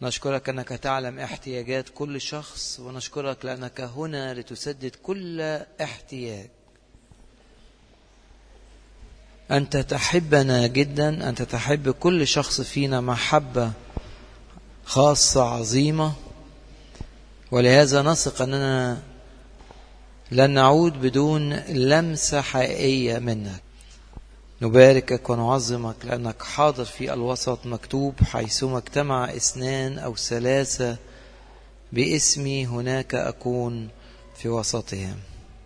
نشكرك أنك تعلم احتياجات كل شخص ونشكرك لأنك هنا لتسدد كل احتياج أنت تحبنا جدا أنت تحب كل شخص فينا محبة خاصة عظيمة ولهذا نثق أننا لن نعود بدون لمسة حقيقية منك نباركك ونعظمك لأنك حاضر في الوسط مكتوب حيثما اجتمع اثنان أو ثلاثة باسمي هناك أكون في وسطهم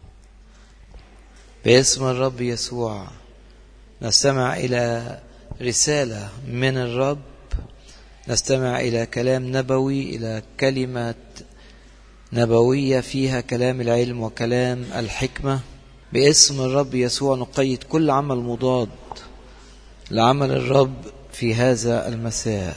باسم الرب يسوع نستمع إلى رسالة من الرب نستمع إلى كلام نبوي إلى كلمة نبوية فيها كلام العلم وكلام الحكمة باسم الرب يسوع نقيد كل عمل مضاد لعمل الرب في هذا المساء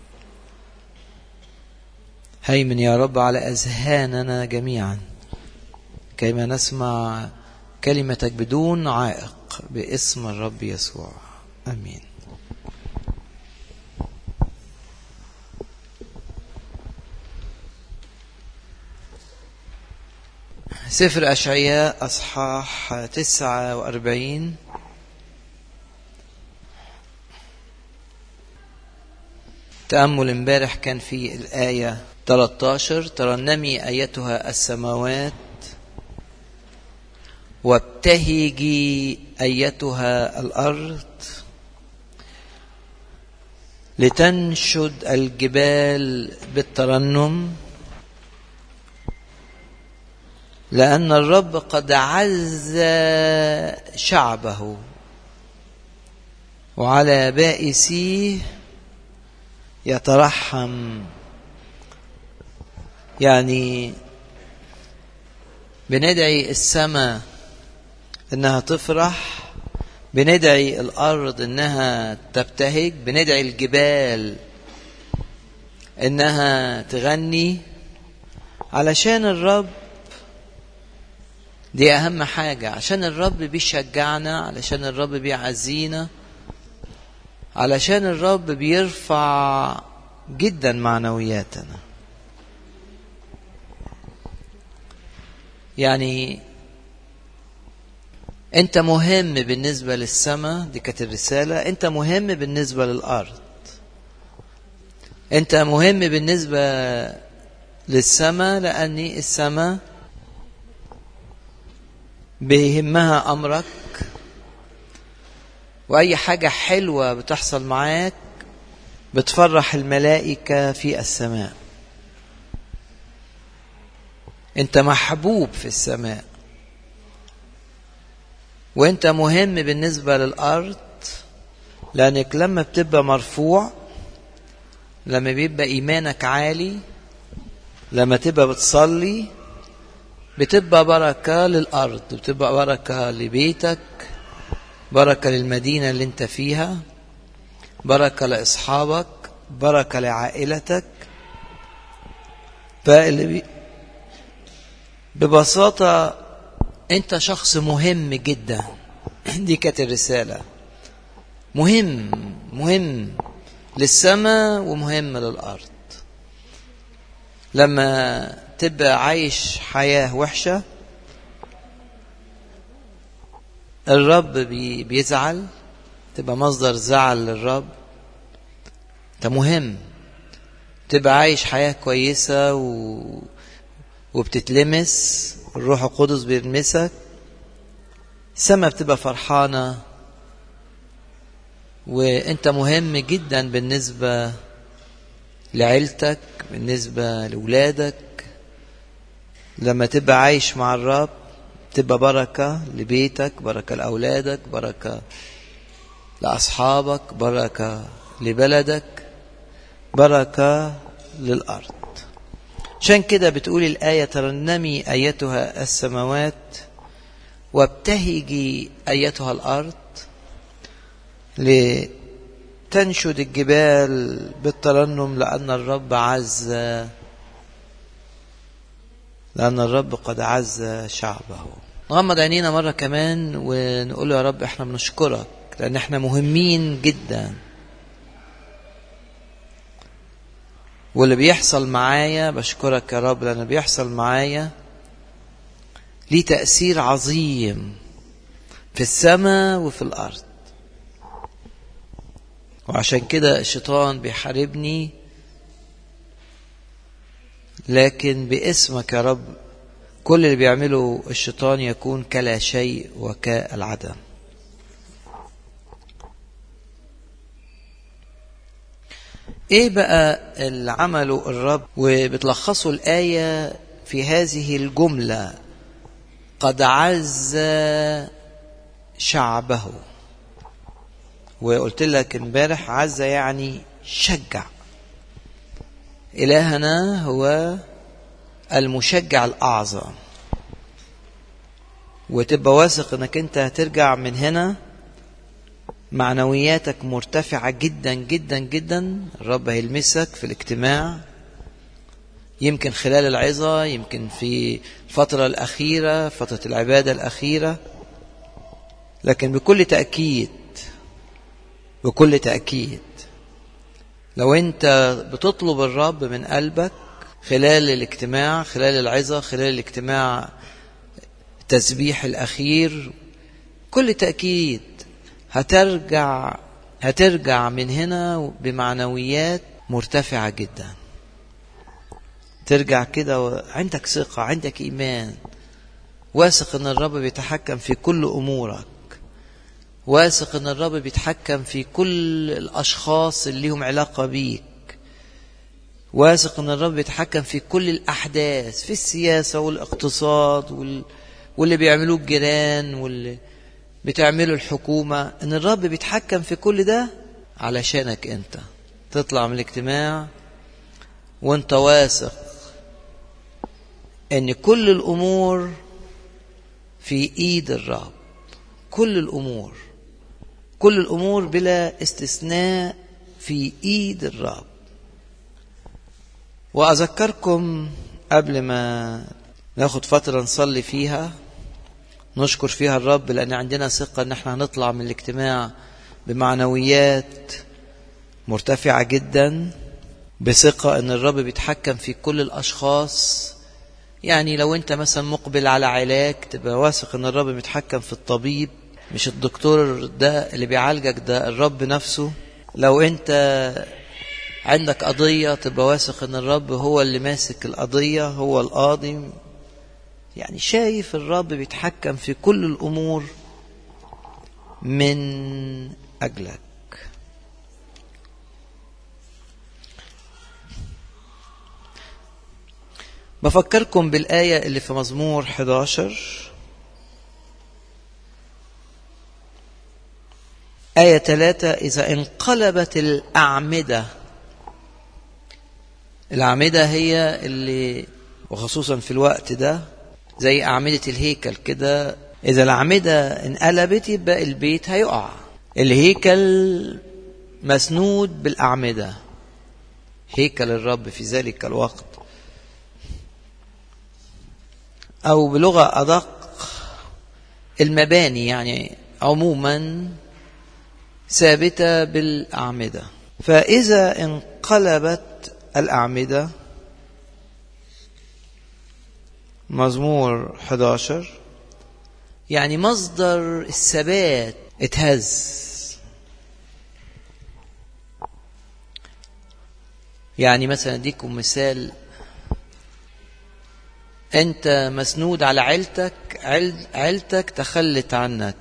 هيمن يا رب على أذهاننا جميعا كيما نسمع كلمتك بدون عائق باسم الرب يسوع امين سفر أشعياء أصحاح تسعة وأربعين تأمل امبارح كان في الآية 13 ترنمي أيتها السماوات وابتهجي ايتها الارض لتنشد الجبال بالترنم لان الرب قد عز شعبه وعلى بائسيه يترحم يعني بندعي السماء انها تفرح بندعي الارض انها تبتهج بندعي الجبال انها تغني علشان الرب دي اهم حاجه عشان الرب بيشجعنا علشان الرب بيعزينا علشان الرب بيرفع جدا معنوياتنا يعني انت مهم بالنسبه للسماء دي كانت الرساله انت مهم بالنسبه للارض انت مهم بالنسبه للسماء لان السماء بيهمها امرك واي حاجه حلوه بتحصل معاك بتفرح الملائكه في السماء انت محبوب في السماء وانت مهم بالنسبه للارض لانك لما بتبقى مرفوع لما بيبقى ايمانك عالي لما تبقى بتصلي بتبقى بركه للارض بتبقى بركه لبيتك بركه للمدينه اللي انت فيها بركه لاصحابك بركه لعائلتك فاللي بي ببساطه انت شخص مهم جدا دي كانت الرسالة مهم مهم للسماء ومهم للأرض لما تبقى عايش حياة وحشة الرب بي بيزعل تبقى مصدر زعل للرب انت مهم تبقى عايش حياة كويسة و... وبتتلمس الروح القدس بيلمسك السما بتبقى فرحانة وانت مهم جدا بالنسبة لعيلتك بالنسبة لولادك لما تبقى عايش مع الرب تبقى بركة لبيتك بركة لأولادك بركة لأصحابك بركة لبلدك بركة للأرض عشان كده بتقول الآية ترنمي أيتها السماوات وابتهجي أيتها الأرض لتنشد الجبال بالترنم لأن الرب عز لأن الرب قد عز شعبه نغمض عينينا مرة كمان ونقول يا رب احنا بنشكرك لأن احنا مهمين جدا واللي بيحصل معايا بشكرك يا رب لأن بيحصل معايا ليه تأثير عظيم في السماء وفي الأرض وعشان كده الشيطان بيحاربني لكن باسمك يا رب كل اللي بيعمله الشيطان يكون كلا شيء وكالعدم ايه بقى اللي عمله الرب وبتلخصوا الآية في هذه الجملة قد عز شعبه وقلت لك امبارح عز يعني شجع إلهنا هو المشجع الأعظم وتبقى واثق انك انت هترجع من هنا معنوياتك مرتفعة جدا جدا جدا الرب هيلمسك في الاجتماع يمكن خلال العظة يمكن في الفترة الأخيرة فترة العبادة الأخيرة لكن بكل تأكيد بكل تأكيد لو أنت بتطلب الرب من قلبك خلال الاجتماع خلال العظة خلال الاجتماع التسبيح الأخير كل تأكيد هترجع هترجع من هنا بمعنويات مرتفعة جدا ترجع كده عندك ثقة عندك إيمان واثق ان الرب بيتحكم في كل امورك واثق ان الرب بيتحكم في كل الاشخاص اللي لهم علاقه بيك واثق ان الرب بيتحكم في كل الاحداث في السياسه والاقتصاد وال... واللي بيعملوه الجيران واللي بتعمله الحكومه ان الرب بيتحكم في كل ده علشانك انت تطلع من الاجتماع وانت واثق ان كل الامور في ايد الرب كل الامور كل الامور بلا استثناء في ايد الرب واذكركم قبل ما ناخد فتره نصلي فيها نشكر فيها الرب لان عندنا ثقه ان احنا هنطلع من الاجتماع بمعنويات مرتفعه جدا بثقه ان الرب بيتحكم في كل الاشخاص يعني لو انت مثلا مقبل على علاج تبقى واثق ان الرب بيتحكم في الطبيب مش الدكتور ده اللي بيعالجك ده الرب نفسه لو انت عندك قضية تبقى واثق ان الرب هو اللي ماسك القضية هو القاضي يعني شايف الرب بيتحكم في كل الامور من اجلك بفكركم بالآية اللي في مزمور 11 آية 3 إذا انقلبت الأعمدة الأعمدة هي اللي وخصوصا في الوقت ده زي أعمدة الهيكل كده إذا الأعمدة انقلبت يبقى البيت هيقع الهيكل مسنود بالأعمدة هيكل الرب في ذلك الوقت أو بلغة أدق المباني يعني عموما ثابتة بالأعمدة فإذا انقلبت الأعمدة مزمور 11 يعني مصدر الثبات اتهز يعني مثلا اديكم مثال انت مسنود على عيلتك عيل عيلتك تخلت عنك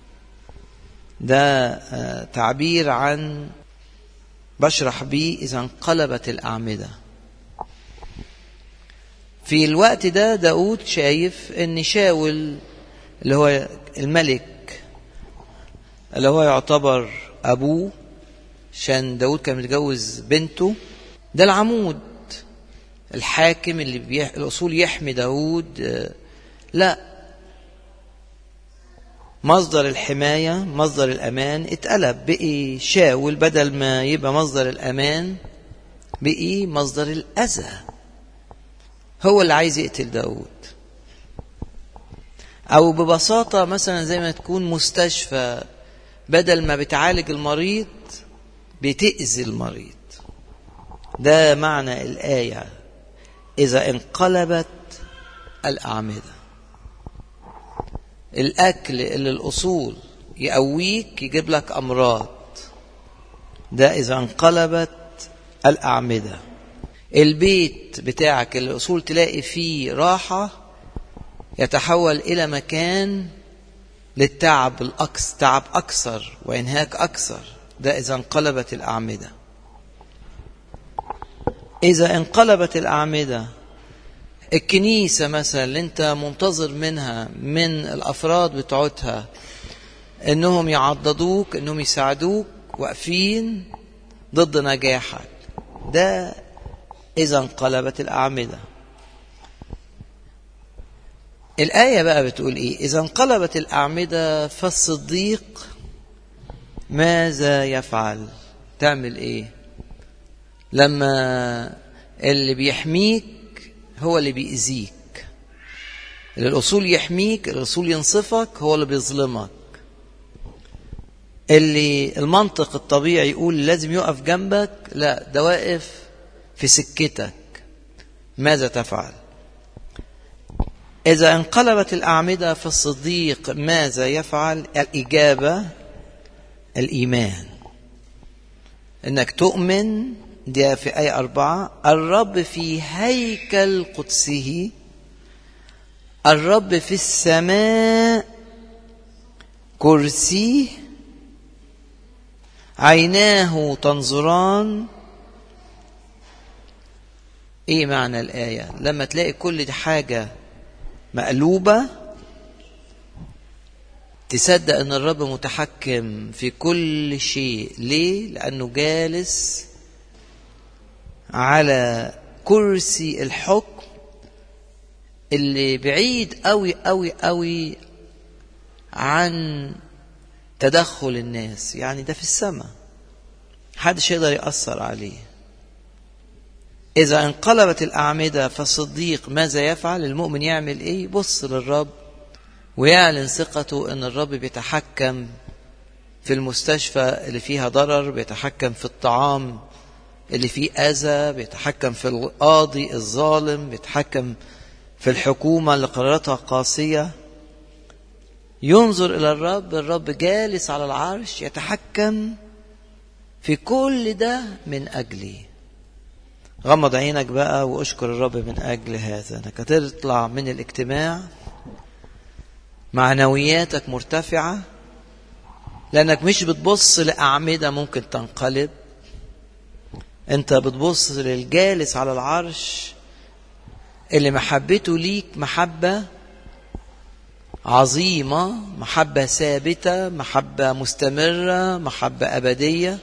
ده تعبير عن بشرح بيه اذا انقلبت الاعمده في الوقت ده داود شايف ان شاول اللي هو الملك اللي هو يعتبر ابوه عشان داود كان متجوز بنته ده العمود الحاكم اللي بيح... الأصول يحمي داود لا مصدر الحماية مصدر الأمان اتقلب بقي شاول بدل ما يبقى مصدر الأمان بقي مصدر الأذى هو اللي عايز يقتل داود أو ببساطة مثلا زي ما تكون مستشفى بدل ما بتعالج المريض بتأذي المريض ده معنى الآية إذا انقلبت الأعمدة الأكل اللي الأصول يقويك يجيب لك أمراض ده إذا انقلبت الأعمدة البيت بتاعك اللي الأصول تلاقي فيه راحة يتحول إلى مكان للتعب الأكثر تعب أكثر وإنهاك أكثر ده إذا انقلبت الأعمدة إذا انقلبت الأعمدة الكنيسة مثلا اللي أنت منتظر منها من الأفراد بتوعتها إنهم يعضدوك إنهم يساعدوك واقفين ضد نجاحك ده إذا انقلبت الأعمدة الآية بقى بتقول إيه إذا انقلبت الأعمدة فالصديق ماذا يفعل تعمل إيه لما اللي بيحميك هو اللي بيأذيك اللي الأصول يحميك الأصول ينصفك هو اللي بيظلمك اللي المنطق الطبيعي يقول لازم يقف جنبك لا ده واقف في سكتك ماذا تفعل إذا انقلبت الأعمدة في الصديق ماذا يفعل الإجابة الإيمان إنك تؤمن دي في آية أربعة الرب في هيكل قدسه الرب في السماء كرسيه عيناه تنظران ايه معنى الآية لما تلاقي كل حاجة مقلوبة تصدق ان الرب متحكم في كل شيء ليه لانه جالس على كرسي الحكم اللي بعيد قوي قوي قوي عن تدخل الناس يعني ده في السماء محدش يقدر يأثر عليه إذا انقلبت الأعمدة فالصديق ماذا يفعل المؤمن يعمل إيه بص للرب ويعلن ثقته أن الرب بيتحكم في المستشفى اللي فيها ضرر بيتحكم في الطعام اللي فيه أذى بيتحكم في القاضي الظالم بيتحكم في الحكومة اللي قراراتها قاسية ينظر إلى الرب الرب جالس على العرش يتحكم في كل ده من أجلي غمض عينك بقى واشكر الرب من أجل هذا انك هتطلع من الاجتماع معنوياتك مرتفعة لأنك مش بتبص لأعمدة ممكن تنقلب أنت بتبص للجالس على العرش اللي محبته ليك محبة عظيمة محبة ثابتة محبة مستمرة محبة أبدية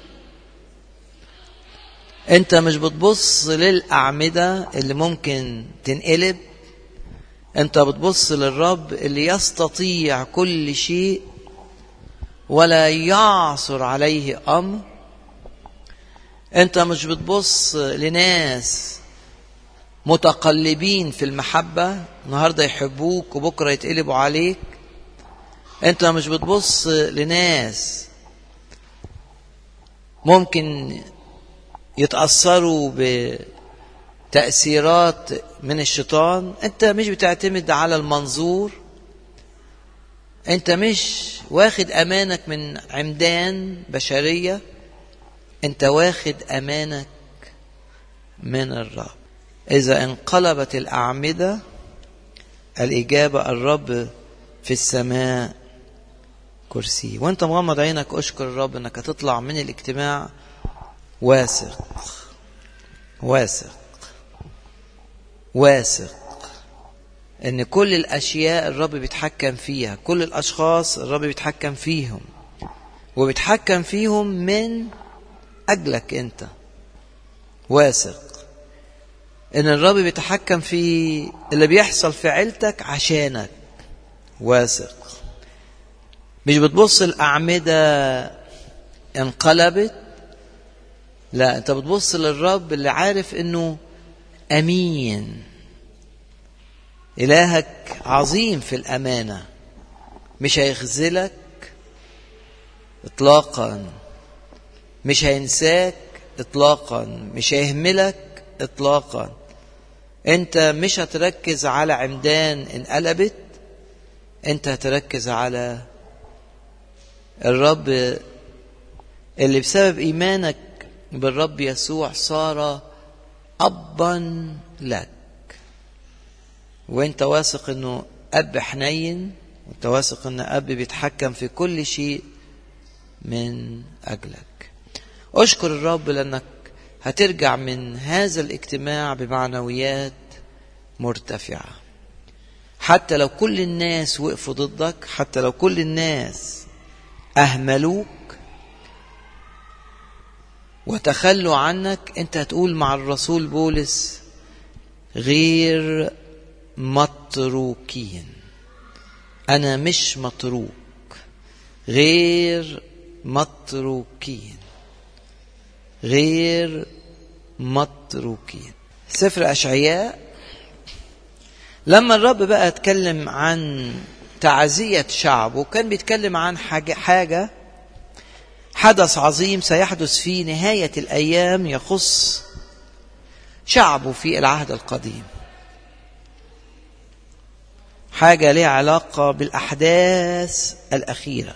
أنت مش بتبص للأعمدة اللي ممكن تنقلب أنت بتبص للرب اللي يستطيع كل شيء ولا يعصر عليه أمر أنت مش بتبص لناس متقلبين في المحبة النهاردة يحبوك وبكرة يتقلبوا عليك أنت مش بتبص لناس ممكن يتأثروا بتأثيرات من الشيطان أنت مش بتعتمد على المنظور أنت مش واخد أمانك من عمدان بشرية أنت واخد أمانك من الرب إذا انقلبت الأعمدة الإجابة الرب في السماء كرسي وانت مغمض عينك اشكر الرب انك هتطلع من الاجتماع واثق واثق واثق ان كل الاشياء الرب بيتحكم فيها كل الاشخاص الرب بيتحكم فيهم وبيتحكم فيهم من اجلك انت واثق ان الرب بيتحكم في اللي بيحصل في عيلتك عشانك واثق مش بتبص الاعمده انقلبت لا انت بتبص للرب اللي عارف انه امين الهك عظيم في الامانه مش هيخذلك اطلاقا مش هينساك اطلاقا مش هيهملك اطلاقا انت مش هتركز على عمدان انقلبت انت هتركز على الرب اللي بسبب ايمانك بالرب يسوع صار ابا لك وانت واثق انه اب حنين وانت واثق ان اب بيتحكم في كل شيء من اجلك اشكر الرب لانك هترجع من هذا الاجتماع بمعنويات مرتفعه حتى لو كل الناس وقفوا ضدك حتى لو كل الناس اهملوك وتخلوا عنك انت هتقول مع الرسول بولس غير متروكين انا مش متروك غير متروكين غير متروكين سفر اشعياء لما الرب بقى اتكلم عن تعزية شعبه كان بيتكلم عن حاجة, حاجة حدث عظيم سيحدث في نهاية الأيام يخص شعبه في العهد القديم حاجة لها علاقة بالأحداث الأخيرة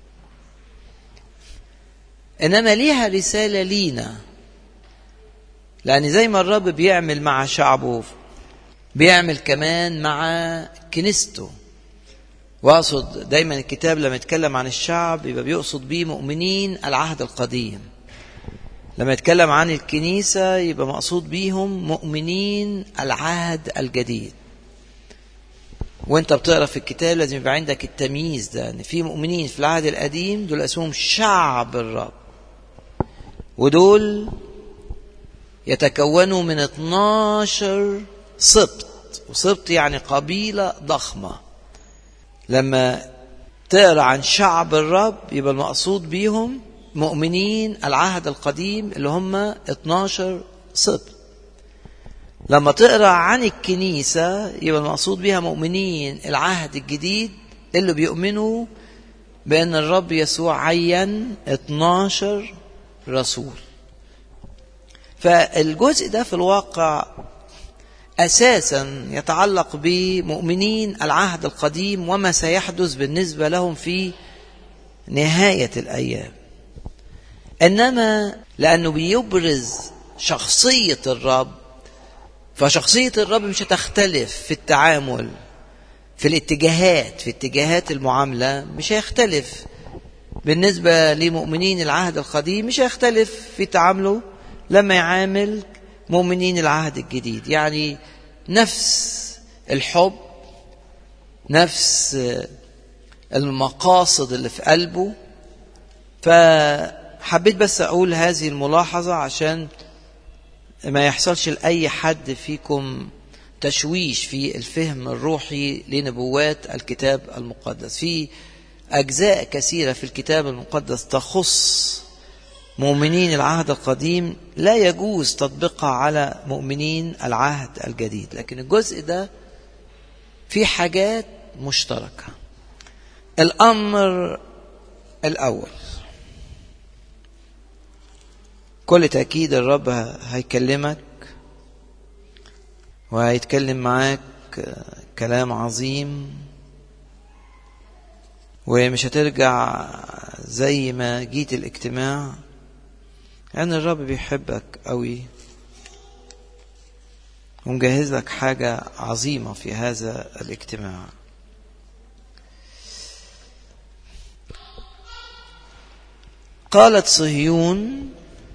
إنما ليها رسالة لينا لأن زي ما الرب بيعمل مع شعبه بيعمل كمان مع كنيسته واقصد دايما الكتاب لما يتكلم عن الشعب يبقى بيقصد بيه مؤمنين العهد القديم لما يتكلم عن الكنيسة يبقى مقصود بيهم مؤمنين العهد الجديد وانت بتقرا في الكتاب لازم يبقى عندك التمييز ده ان في مؤمنين في العهد القديم دول اسمهم شعب الرب ودول يتكونوا من 12 سبط وسبط يعني قبيلة ضخمة لما تقرا عن شعب الرب يبقى المقصود بيهم مؤمنين العهد القديم اللي هم 12 سبط لما تقرا عن الكنيسة يبقى المقصود بها مؤمنين العهد الجديد اللي بيؤمنوا بأن الرب يسوع عين 12 رسول فالجزء ده في الواقع اساسا يتعلق بمؤمنين العهد القديم وما سيحدث بالنسبه لهم في نهايه الايام انما لانه بيبرز شخصيه الرب فشخصيه الرب مش هتختلف في التعامل في الاتجاهات في اتجاهات المعامله مش هيختلف بالنسبه لمؤمنين العهد القديم مش هيختلف في تعامله لما يعامل مؤمنين العهد الجديد يعني نفس الحب نفس المقاصد اللي في قلبه فحبيت بس اقول هذه الملاحظه عشان ما يحصلش لاي حد فيكم تشويش في الفهم الروحي لنبوات الكتاب المقدس في اجزاء كثيره في الكتاب المقدس تخص مؤمنين العهد القديم لا يجوز تطبيقها على مؤمنين العهد الجديد لكن الجزء ده في حاجات مشتركة الأمر الأول كل تأكيد الرب هيكلمك وهيتكلم معاك كلام عظيم ومش هترجع زي ما جيت الاجتماع لأن يعني الرب بيحبك قوي ومجهز لك حاجة عظيمة في هذا الاجتماع قالت صهيون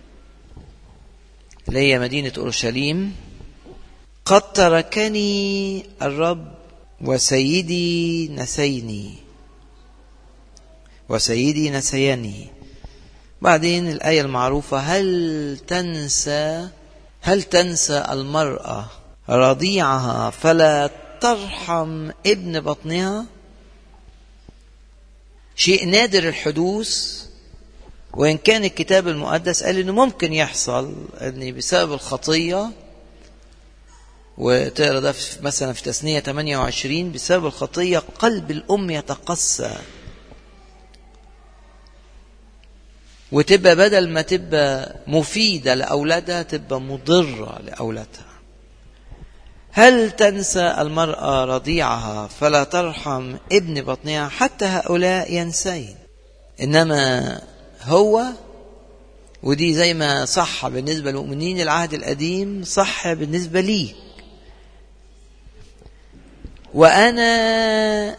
اللي هي مدينة أورشليم قد تركني الرب وسيدي نسيني وسيدي نسيني بعدين الآية المعروفة هل تنسى هل تنسى المرأة رضيعها فلا ترحم ابن بطنها شيء نادر الحدوث وإن كان الكتاب المقدس قال إنه ممكن يحصل إن بسبب الخطية وتقرا ده في مثلا في تثنية 28 بسبب الخطية قلب الأم يتقسى وتبقى بدل ما تبقى مفيدة لأولادها تبقى مضرة لأولادها هل تنسى المرأة رضيعها فلا ترحم ابن بطنها حتى هؤلاء ينسين إنما هو ودي زي ما صح بالنسبة للمؤمنين العهد القديم صح بالنسبة ليك وأنا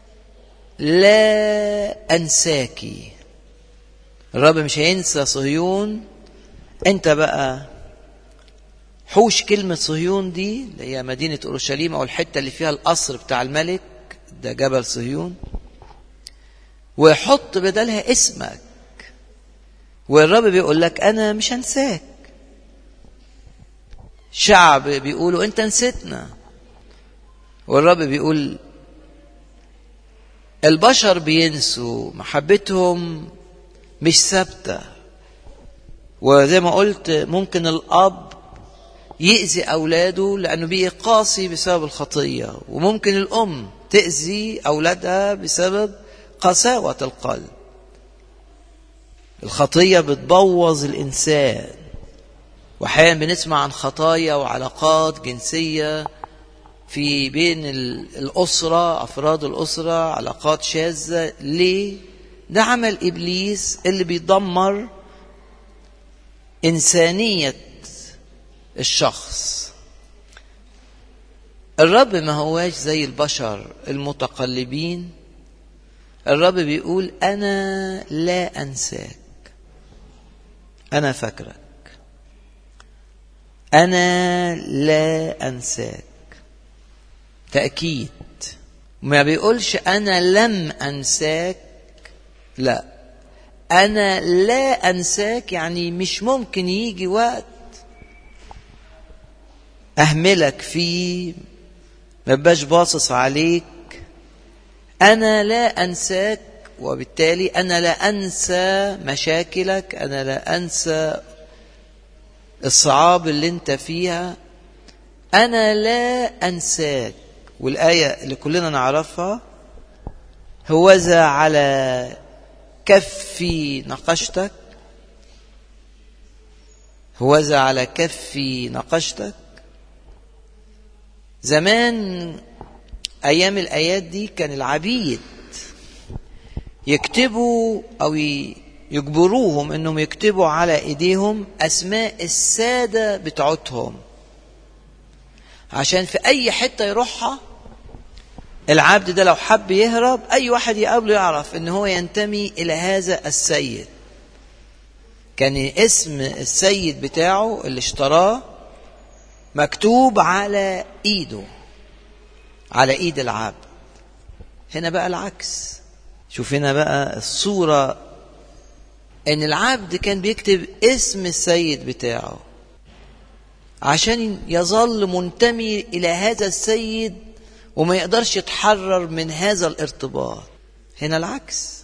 لا أنساكي الرب مش هينسى صهيون أنت بقى حوش كلمة صهيون دي اللي هي مدينة أورشليم أو الحتة اللي فيها القصر بتاع الملك ده جبل صهيون وحط بدلها اسمك والرب بيقول لك أنا مش هنساك شعب بيقولوا أنت نسيتنا والرب بيقول البشر بينسوا محبتهم مش ثابتة وزي ما قلت ممكن الأب يأذي أولاده لأنه بقي قاسي بسبب الخطية وممكن الأم تأذي أولادها بسبب قساوة القلب الخطية بتبوظ الإنسان وأحيانا بنسمع عن خطايا وعلاقات جنسية في بين الأسرة أفراد الأسرة علاقات شاذة ليه؟ ده عمل إبليس اللي بيدمر إنسانية الشخص الرب ما هواش زي البشر المتقلبين الرب بيقول أنا لا أنساك أنا فاكرك أنا لا أنساك تأكيد ما بيقولش أنا لم أنساك لا أنا لا أنساك يعني مش ممكن يجي وقت أهملك فيه ما بقاش باصص عليك أنا لا أنساك وبالتالي أنا لا أنسى مشاكلك أنا لا أنسى الصعاب اللي أنت فيها أنا لا أنساك والآية اللي كلنا نعرفها هوذا على كفي نقشتك هوذا على كفي نقشتك زمان أيام الآيات دي كان العبيد يكتبوا أو يجبروهم أنهم يكتبوا على إيديهم أسماء السادة بتوعتهم عشان في أي حتة يروحها العبد ده لو حب يهرب أي واحد يقابله يعرف أن هو ينتمي إلى هذا السيد كان اسم السيد بتاعه اللي اشتراه مكتوب على ايده على ايد العبد هنا بقى العكس شوف هنا بقى الصورة ان العبد كان بيكتب اسم السيد بتاعه عشان يظل منتمي الى هذا السيد وما يقدرش يتحرر من هذا الارتباط هنا العكس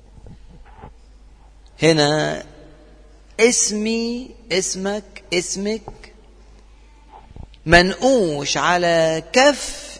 هنا اسمي اسمك اسمك منقوش على كف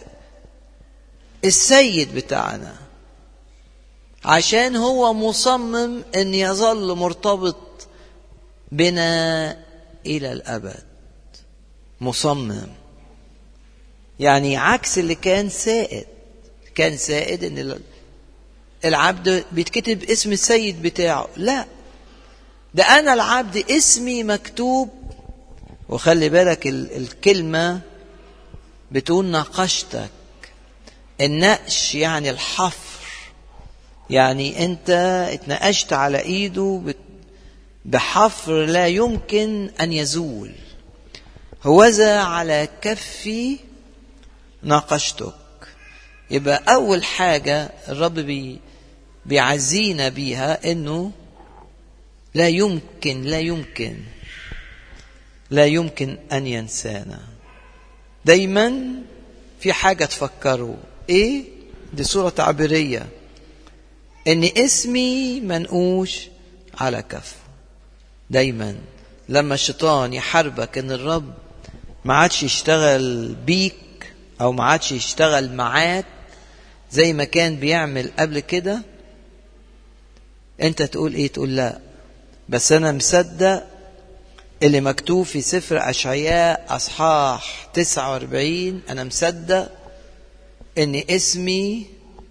السيد بتاعنا عشان هو مصمم ان يظل مرتبط بنا الى الابد مصمم يعني عكس اللي كان سائد كان سائد ان العبد بيتكتب اسم السيد بتاعه لا ده انا العبد اسمي مكتوب وخلي بالك الكلمة بتقول ناقشتك النقش يعني الحفر يعني انت اتنقشت على ايده بحفر لا يمكن ان يزول هوذا على كفي ناقشتك يبقى اول حاجة الرب بي بيعزينا بيها انه لا يمكن لا يمكن لا يمكن أن ينسانا دايما في حاجة تفكروا إيه دي صورة تعبيرية إن اسمي منقوش على كف دايما لما الشيطان يحاربك إن الرب ما عادش يشتغل بيك أو ما عادش يشتغل معاك زي ما كان بيعمل قبل كده أنت تقول إيه تقول لا بس أنا مصدق اللي مكتوب في سفر أشعياء أصحاح 49 أنا مصدق إن اسمي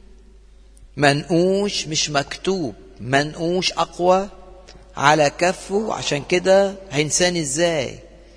منقوش مش مكتوب منقوش أقوى على كفه عشان كده هينساني ازاي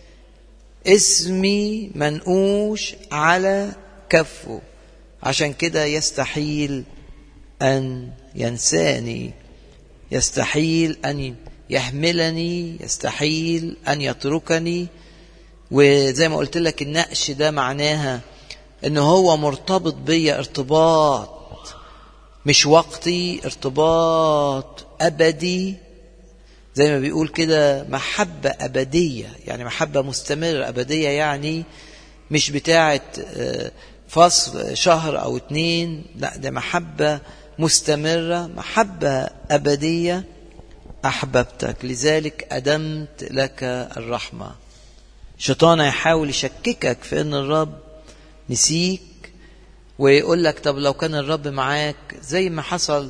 اسمي منقوش على كفه عشان كده يستحيل أن ينساني يستحيل أن يهملني يستحيل أن يتركني وزي ما قلت لك النقش ده معناها ان هو مرتبط بيا ارتباط مش وقتي ارتباط ابدي زي ما بيقول كده محبة أبدية يعني محبة مستمرة أبدية يعني مش بتاعة فصل شهر أو اتنين لا ده محبة مستمرة محبة أبدية أحببتك لذلك أدمت لك الرحمة شيطان يحاول يشككك في أن الرب نسيك ويقول لك طب لو كان الرب معاك زي ما حصل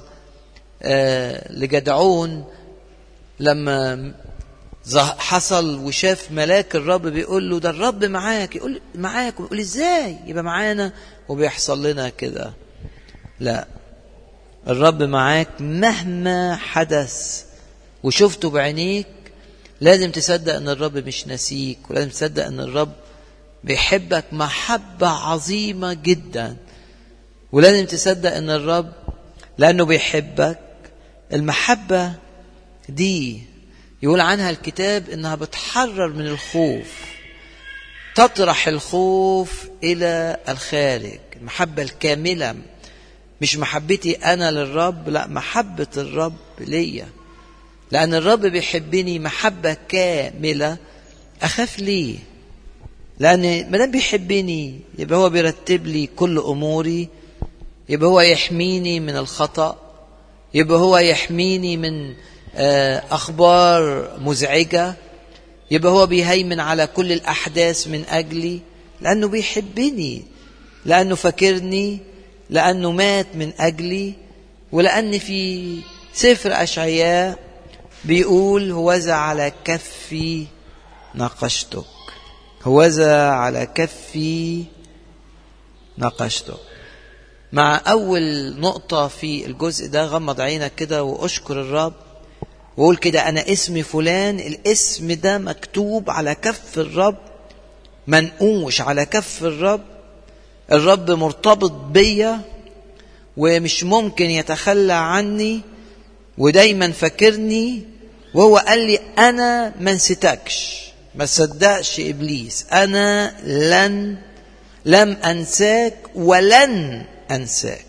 لجدعون لما حصل وشاف ملاك الرب بيقول له ده الرب معاك يقول معاك ويقول ازاي يبقى معانا وبيحصل لنا كده لا الرب معاك مهما حدث وشفته بعينيك لازم تصدق ان الرب مش ناسيك ولازم تصدق ان الرب بيحبك محبة عظيمة جدا ولازم تصدق ان الرب لانه بيحبك المحبة دي يقول عنها الكتاب انها بتحرر من الخوف تطرح الخوف الى الخارج المحبة الكاملة مش محبتي انا للرب لا محبة الرب ليا لان الرب بيحبني محبة كاملة اخاف ليه لان ما دام بيحبني يبقى هو بيرتب لي كل اموري يبقى هو يحميني من الخطأ يبقى هو يحميني من أخبار مزعجة يبقى هو بيهيمن على كل الأحداث من أجلي لأنه بيحبني لأنه فاكرني لأنه مات من أجلي ولأن في سفر أشعياء بيقول هوذا على كفي نقشتك هوذا على كفي نقشتك مع أول نقطة في الجزء ده غمض عينك كده وأشكر الرب وقول كده أنا اسمي فلان الاسم ده مكتوب على كف الرب منقوش على كف الرب الرب مرتبط بيا ومش ممكن يتخلى عني ودايما فاكرني وهو قال لي أنا ما نسيتكش ما صدقش إبليس أنا لن لم أنساك ولن أنساك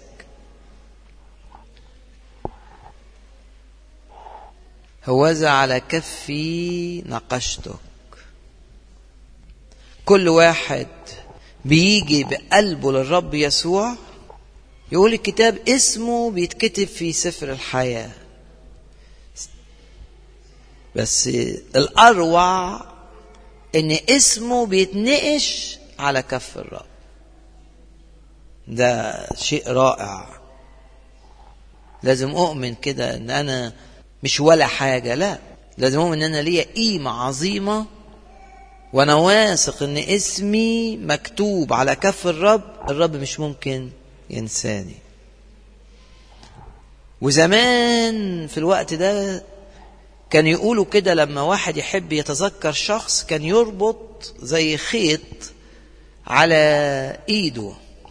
هوذا على كفي نقشتك كل واحد بيجي بقلبه للرب يسوع يقول الكتاب اسمه بيتكتب في سفر الحياة بس الأروع إن اسمه بيتنقش على كف الرب ده شيء رائع لازم أؤمن كده إن أنا مش ولا حاجة لا لازم أؤمن إن أنا ليا قيمة عظيمة وأنا واثق إن اسمي مكتوب على كف الرب الرب مش ممكن ينساني وزمان في الوقت ده كان يقولوا كده لما واحد يحب يتذكر شخص كان يربط زي خيط على ايده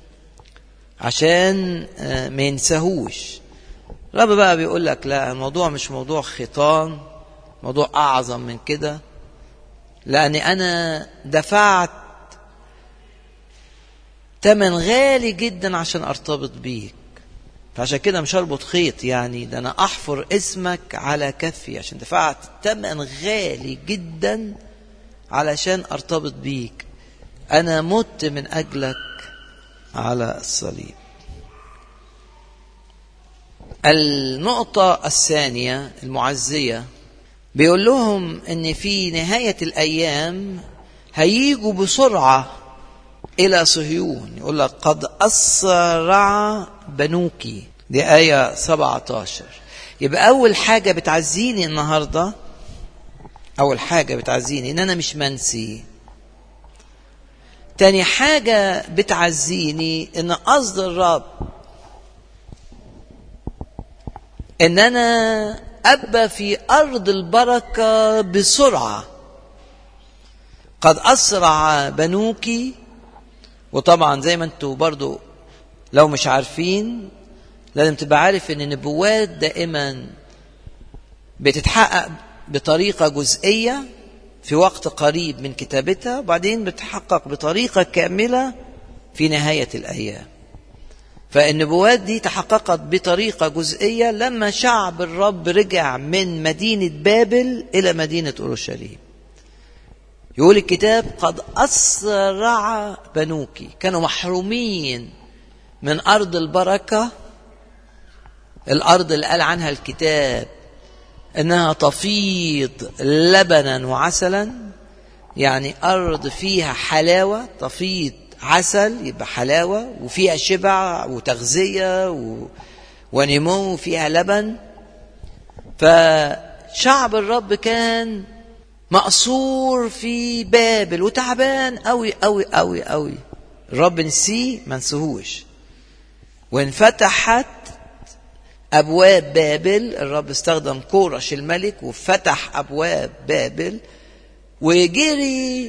عشان ما ينساهوش الرب بقى بيقول لك لا الموضوع مش موضوع خيطان موضوع اعظم من كده لاني انا دفعت تمن غالي جدا عشان ارتبط بيك فعشان كده مش هربط خيط يعني ده انا احفر اسمك على كفي عشان دفعت تمن غالي جدا علشان ارتبط بيك انا مت من اجلك على الصليب النقطة الثانية المعزية بيقول لهم ان في نهاية الايام هيجوا بسرعة الى صهيون يقول لك قد اسرع بنوكي دي آية 17 يبقى أول حاجة بتعزيني النهاردة أول حاجة بتعزيني إن أنا مش منسي تاني حاجة بتعزيني إن قصد الرب إن أنا أبقى في أرض البركة بسرعة قد أسرع بنوك وطبعا زي ما انتوا برضو لو مش عارفين لازم تبقى عارف ان النبوات دائما بتتحقق بطريقة جزئية في وقت قريب من كتابتها وبعدين بتحقق بطريقة كاملة في نهاية الأيام فالنبوات دي تحققت بطريقة جزئية لما شعب الرب رجع من مدينة بابل إلى مدينة أورشليم يقول الكتاب قد أسرع بنوك كانوا محرومين من أرض البركة الأرض اللي قال عنها الكتاب إنها تفيض لبنا وعسلا يعني أرض فيها حلاوة تفيض عسل يبقى حلاوة وفيها شبع وتغذية و... ونمو فيها لبن فشعب الرب كان مقصور في بابل وتعبان قوي قوي قوي قوي الرب نسيه ما نسهوش وانفتحت ابواب بابل الرب استخدم كورش الملك وفتح ابواب بابل وجري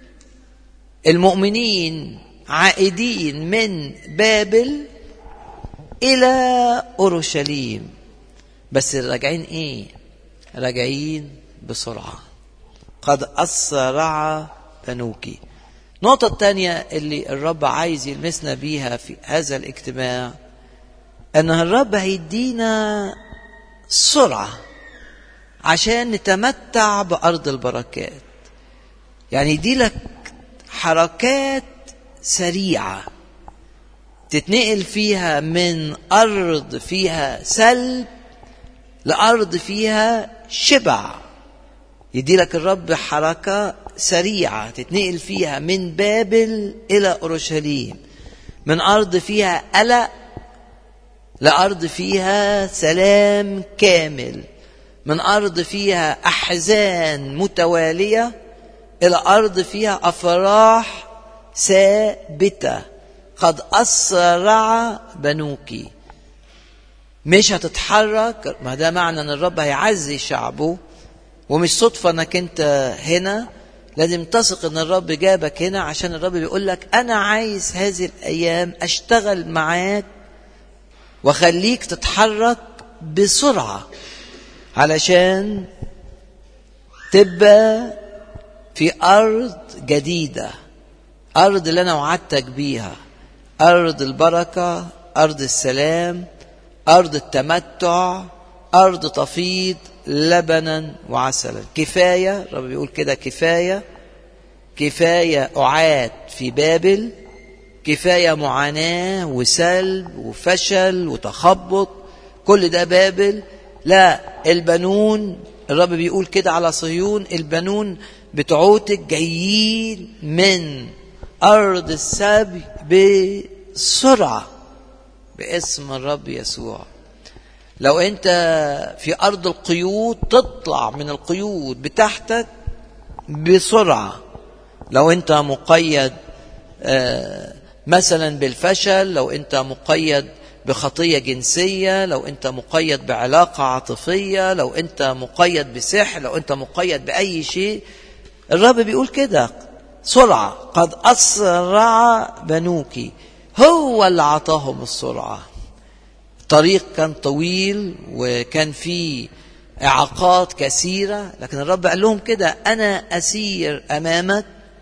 المؤمنين عائدين من بابل الى اورشليم بس راجعين ايه راجعين بسرعه قد اسرع بنوك النقطة الثانية اللي الرب عايز يلمسنا بيها في هذا الاجتماع ان الرب هيدينا سرعة عشان نتمتع بأرض البركات يعني يديلك حركات سريعة تتنقل فيها من أرض فيها سلب لأرض فيها شبع يديلك الرب حركة سريعة تتنقل فيها من بابل إلى أورشليم من أرض فيها قلق لأرض فيها سلام كامل من أرض فيها أحزان متوالية إلى أرض فيها أفراح ثابتة قد أسرع بنوك مش هتتحرك ما ده معنى ان الرب هيعزي شعبه ومش صدفة انك انت هنا لازم تثق ان الرب جابك هنا عشان الرب بيقول لك انا عايز هذه الايام اشتغل معاك واخليك تتحرك بسرعة علشان تبقى في ارض جديدة ارض اللي انا وعدتك بيها ارض البركة ارض السلام ارض التمتع ارض تفيض لبنا وعسلا كفاية الرب بيقول كده كفاية كفاية أعاد في بابل كفاية معاناة وسلب وفشل وتخبط كل ده بابل لا البنون الرب بيقول كده على صهيون البنون بتوعوتك جايين من أرض السبي بسرعة باسم الرب يسوع لو انت في ارض القيود تطلع من القيود بتاعتك بسرعه لو انت مقيد مثلا بالفشل لو انت مقيد بخطيه جنسيه لو انت مقيد بعلاقه عاطفيه لو انت مقيد بسحر لو انت مقيد باي شيء الرب بيقول كده سرعه قد اسرع بنوك هو اللي عطاهم السرعه الطريق كان طويل وكان فيه إعاقات كثيرة لكن الرب قال لهم كده أنا أسير أمامك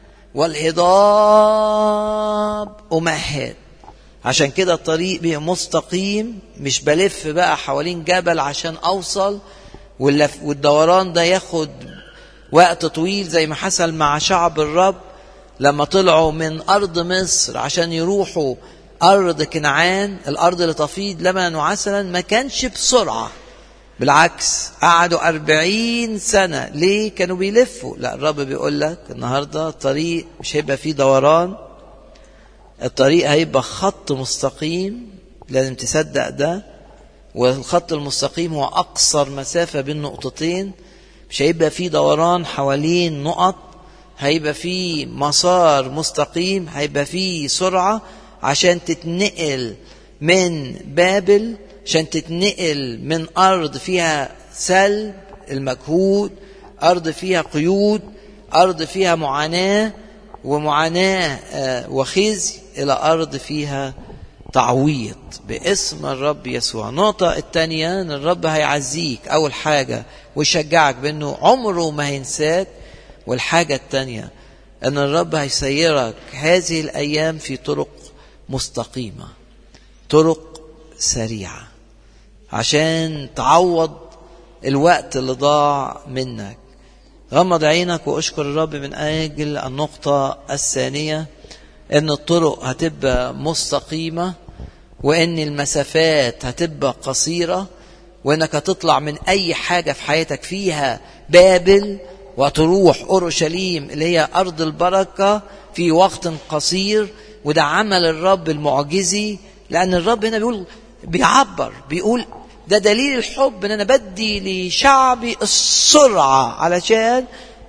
والهضاب أمهد عشان كده الطريق بيه مستقيم مش بلف بقى حوالين جبل عشان أوصل والدوران ده ياخد وقت طويل زي ما حصل مع شعب الرب لما طلعوا من أرض مصر عشان يروحوا أرض كنعان الأرض اللي تفيض لبنا وعسلا ما كانش بسرعة بالعكس قعدوا أربعين سنة ليه كانوا بيلفوا لا الرب بيقول لك النهاردة الطريق مش هيبقى فيه دوران الطريق هيبقى خط مستقيم لازم تصدق ده والخط المستقيم هو أقصر مسافة بين نقطتين مش هيبقى في دوران حوالين نقط هيبقى في مسار مستقيم هيبقى في سرعة عشان تتنقل من بابل عشان تتنقل من أرض فيها سلب المجهود أرض فيها قيود أرض فيها معاناة ومعاناة وخزي إلى أرض فيها تعويض باسم الرب يسوع النقطة الثانية أن الرب هيعزيك أول حاجة ويشجعك بأنه عمره ما هينساك والحاجة الثانية أن الرب هيسيرك هذه الأيام في طرق مستقيمة طرق سريعة عشان تعوض الوقت اللي ضاع منك غمض عينك واشكر الرب من أجل النقطة الثانية أن الطرق هتبقى مستقيمة وأن المسافات هتبقى قصيرة وأنك هتطلع من أي حاجة في حياتك فيها بابل وتروح أورشليم اللي هي أرض البركة في وقت قصير وده عمل الرب المعجزي لأن الرب هنا بيقول بيعبر بيقول ده دليل الحب ان انا بدي لشعبي السرعه علشان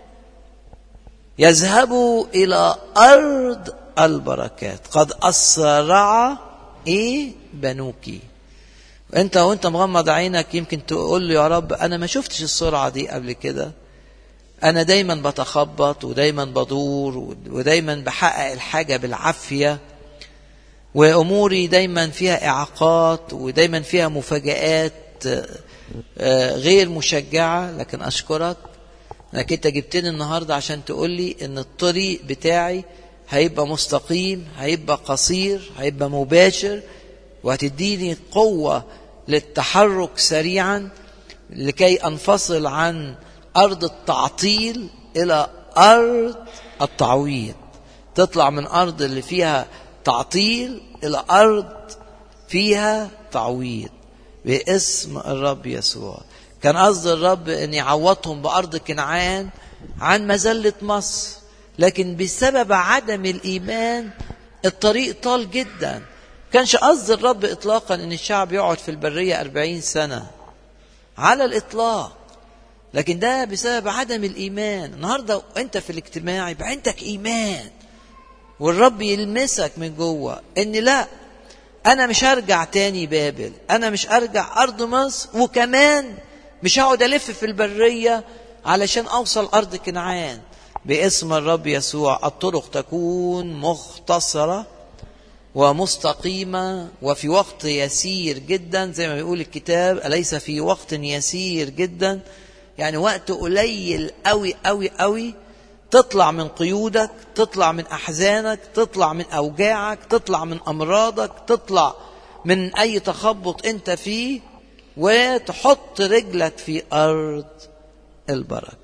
يذهبوا الى ارض البركات قد اسرع ايه بنوكي انت وانت مغمض عينك يمكن تقول له يا رب انا ما شفتش السرعه دي قبل كده انا دايما بتخبط ودايما بدور ودايما بحقق الحاجه بالعافيه واموري دايما فيها اعاقات ودايما فيها مفاجات غير مشجعه لكن اشكرك انك انت جبتني النهارده عشان تقول لي ان الطريق بتاعي هيبقى مستقيم هيبقى قصير هيبقى مباشر وهتديني قوه للتحرك سريعا لكي انفصل عن ارض التعطيل الى ارض التعويض تطلع من ارض اللي فيها تعطيل إلى أرض فيها تعويض باسم الرب يسوع كان قصد الرب أن يعوضهم بأرض كنعان عن مذلة مصر لكن بسبب عدم الإيمان الطريق طال جدا كانش قصد الرب إطلاقا أن الشعب يقعد في البرية أربعين سنة على الإطلاق لكن ده بسبب عدم الإيمان النهاردة أنت في الاجتماع يبقى عندك إيمان والرب يلمسك من جوه ان لا انا مش هرجع تاني بابل انا مش ارجع ارض مصر وكمان مش هقعد الف في البريه علشان اوصل ارض كنعان باسم الرب يسوع الطرق تكون مختصره ومستقيمه وفي وقت يسير جدا زي ما بيقول الكتاب اليس في وقت يسير جدا يعني وقت قليل قوي قوي قوي تطلع من قيودك تطلع من احزانك تطلع من اوجاعك تطلع من امراضك تطلع من اي تخبط انت فيه وتحط رجلك في ارض البركه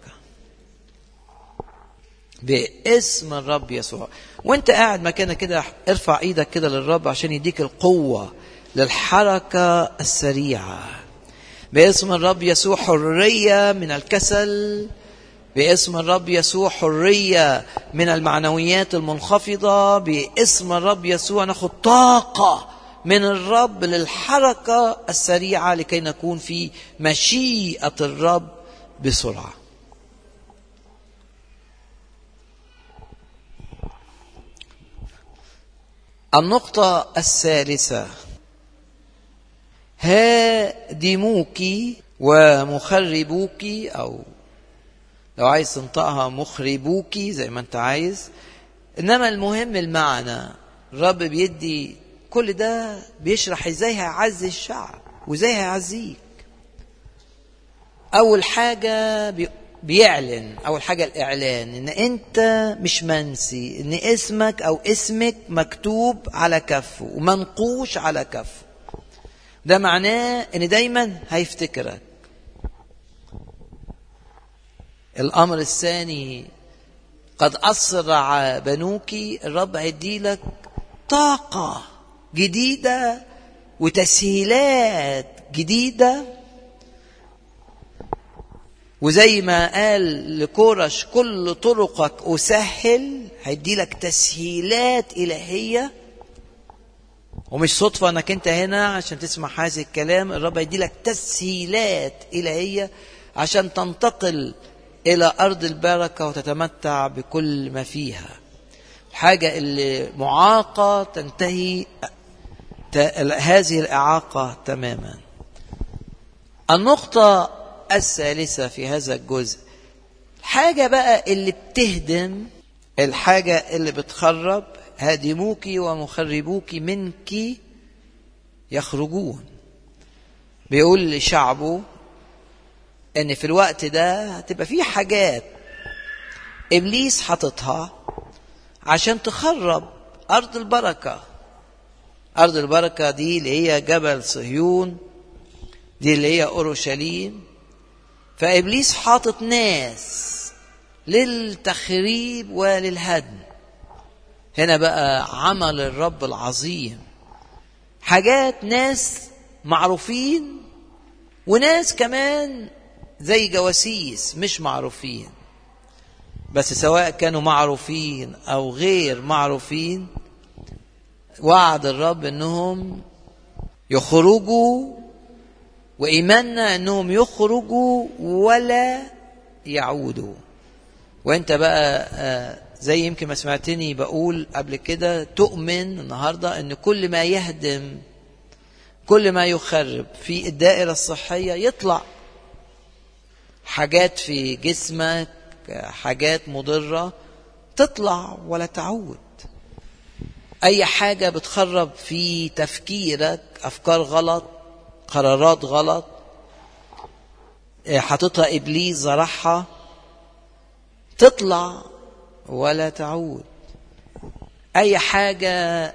باسم الرب يسوع وانت قاعد مكانك كده ارفع ايدك كده للرب عشان يديك القوه للحركه السريعه باسم الرب يسوع حريه من الكسل باسم الرب يسوع حرية من المعنويات المنخفضة باسم الرب يسوع ناخد طاقة من الرب للحركة السريعة لكي نكون في مشيئة الرب بسرعة النقطة الثالثة هادموك ومخربوك أو لو عايز تنطقها مخربوكي زي ما انت عايز انما المهم المعنى الرب بيدي كل ده بيشرح ازاي هيعزي الشعب وازاي هيعزيك اول حاجه بي بيعلن اول حاجه الاعلان ان انت مش منسي ان اسمك او اسمك مكتوب على كفه ومنقوش على كفه ده معناه ان دايما هيفتكرك الأمر الثاني قد أسرع بنوك الرب هيدي لك طاقة جديدة وتسهيلات جديدة وزي ما قال لكورش كل طرقك أسهل هيدي لك تسهيلات إلهية ومش صدفة انك انت هنا عشان تسمع هذا الكلام الرب هيدي لك تسهيلات إلهية عشان تنتقل إلى أرض البركة وتتمتع بكل ما فيها الحاجة اللي معاقة تنتهي هذه الإعاقة تماما النقطة الثالثة في هذا الجزء الحاجة بقى اللي بتهدم الحاجة اللي بتخرب هادموك ومخربوك منك يخرجون بيقول لشعبه ان في الوقت ده هتبقى في حاجات ابليس حاططها عشان تخرب ارض البركه ارض البركه دي اللي هي جبل صهيون دي اللي هي اورشليم فابليس حاطط ناس للتخريب وللهدم هنا بقى عمل الرب العظيم حاجات ناس معروفين وناس كمان زي جواسيس مش معروفين بس سواء كانوا معروفين او غير معروفين وعد الرب انهم يخرجوا وايماننا انهم يخرجوا ولا يعودوا وانت بقى زي يمكن ما سمعتني بقول قبل كده تؤمن النهارده ان كل ما يهدم كل ما يخرب في الدائره الصحيه يطلع حاجات في جسمك حاجات مضره تطلع ولا تعود اي حاجه بتخرب في تفكيرك افكار غلط قرارات غلط حاططها ابليس زرعها تطلع ولا تعود اي حاجه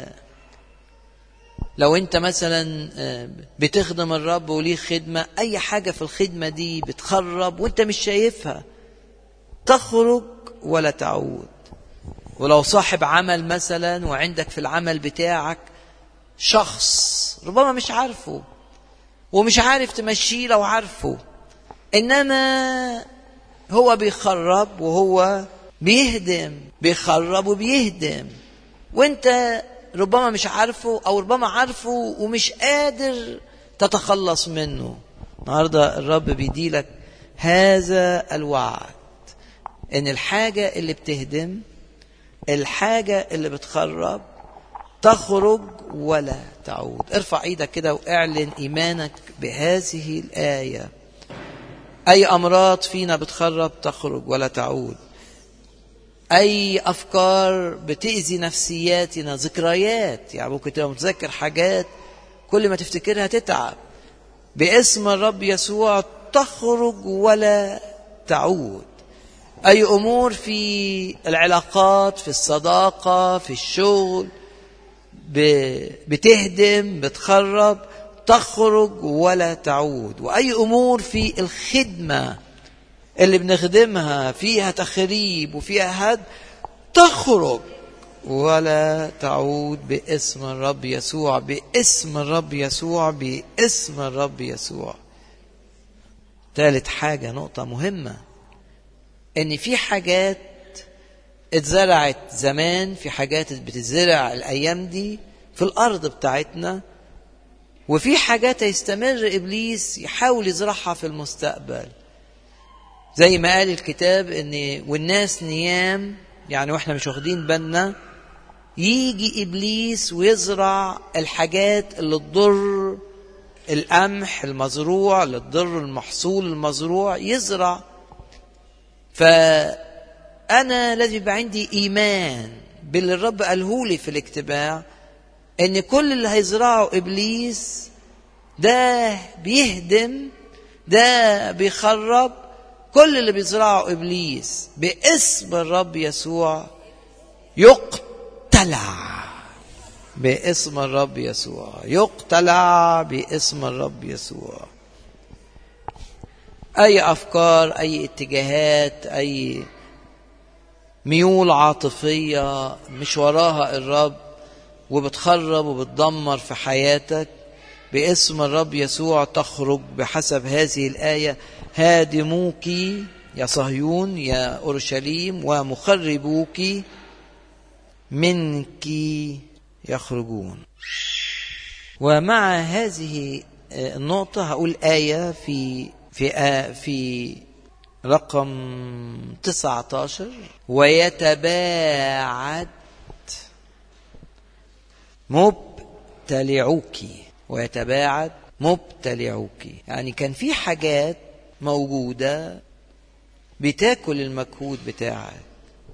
لو انت مثلا بتخدم الرب وليه خدمه اي حاجه في الخدمه دي بتخرب وانت مش شايفها تخرج ولا تعود ولو صاحب عمل مثلا وعندك في العمل بتاعك شخص ربما مش عارفه ومش عارف تمشيه لو عارفه انما هو بيخرب وهو بيهدم بيخرب وبيهدم وانت ربما مش عارفه او ربما عارفه ومش قادر تتخلص منه النهارده الرب بيديلك هذا الوعد ان الحاجه اللي بتهدم الحاجه اللي بتخرب تخرج ولا تعود ارفع ايدك كده واعلن ايمانك بهذه الايه اي امراض فينا بتخرب تخرج ولا تعود اي افكار بتاذي نفسياتنا ذكريات يعني ممكن تبقى متذكر حاجات كل ما تفتكرها تتعب باسم الرب يسوع تخرج ولا تعود اي امور في العلاقات في الصداقه في الشغل بتهدم بتخرب تخرج ولا تعود واي امور في الخدمه اللي بنخدمها فيها تخريب وفيها هد تخرج ولا تعود باسم الرب يسوع باسم الرب يسوع باسم الرب يسوع ثالث حاجة نقطة مهمة إن في حاجات اتزرعت زمان في حاجات بتتزرع الأيام دي في الأرض بتاعتنا وفي حاجات هيستمر إبليس يحاول يزرعها في المستقبل زي ما قال الكتاب ان والناس نيام يعني واحنا مش واخدين بالنا يجي ابليس ويزرع الحاجات اللي تضر القمح المزروع اللي تضر المحصول المزروع يزرع فانا لازم يبقى عندي ايمان باللي الرب قاله لي في الاجتماع ان كل اللي هيزرعه ابليس ده بيهدم ده بيخرب كل اللي بيزرعه ابليس باسم الرب يسوع يقتلع باسم الرب يسوع يقتلع باسم الرب يسوع اي افكار اي اتجاهات اي ميول عاطفيه مش وراها الرب وبتخرب وبتدمر في حياتك باسم الرب يسوع تخرج بحسب هذه الايه هادموك يا صهيون يا اورشليم ومخربوك منك يخرجون ومع هذه النقطة هقول آية في في آه في رقم 19 ويتباعد مبتلعوك ويتباعد مبتلعوك يعني كان في حاجات موجودة بتاكل المجهود بتاعك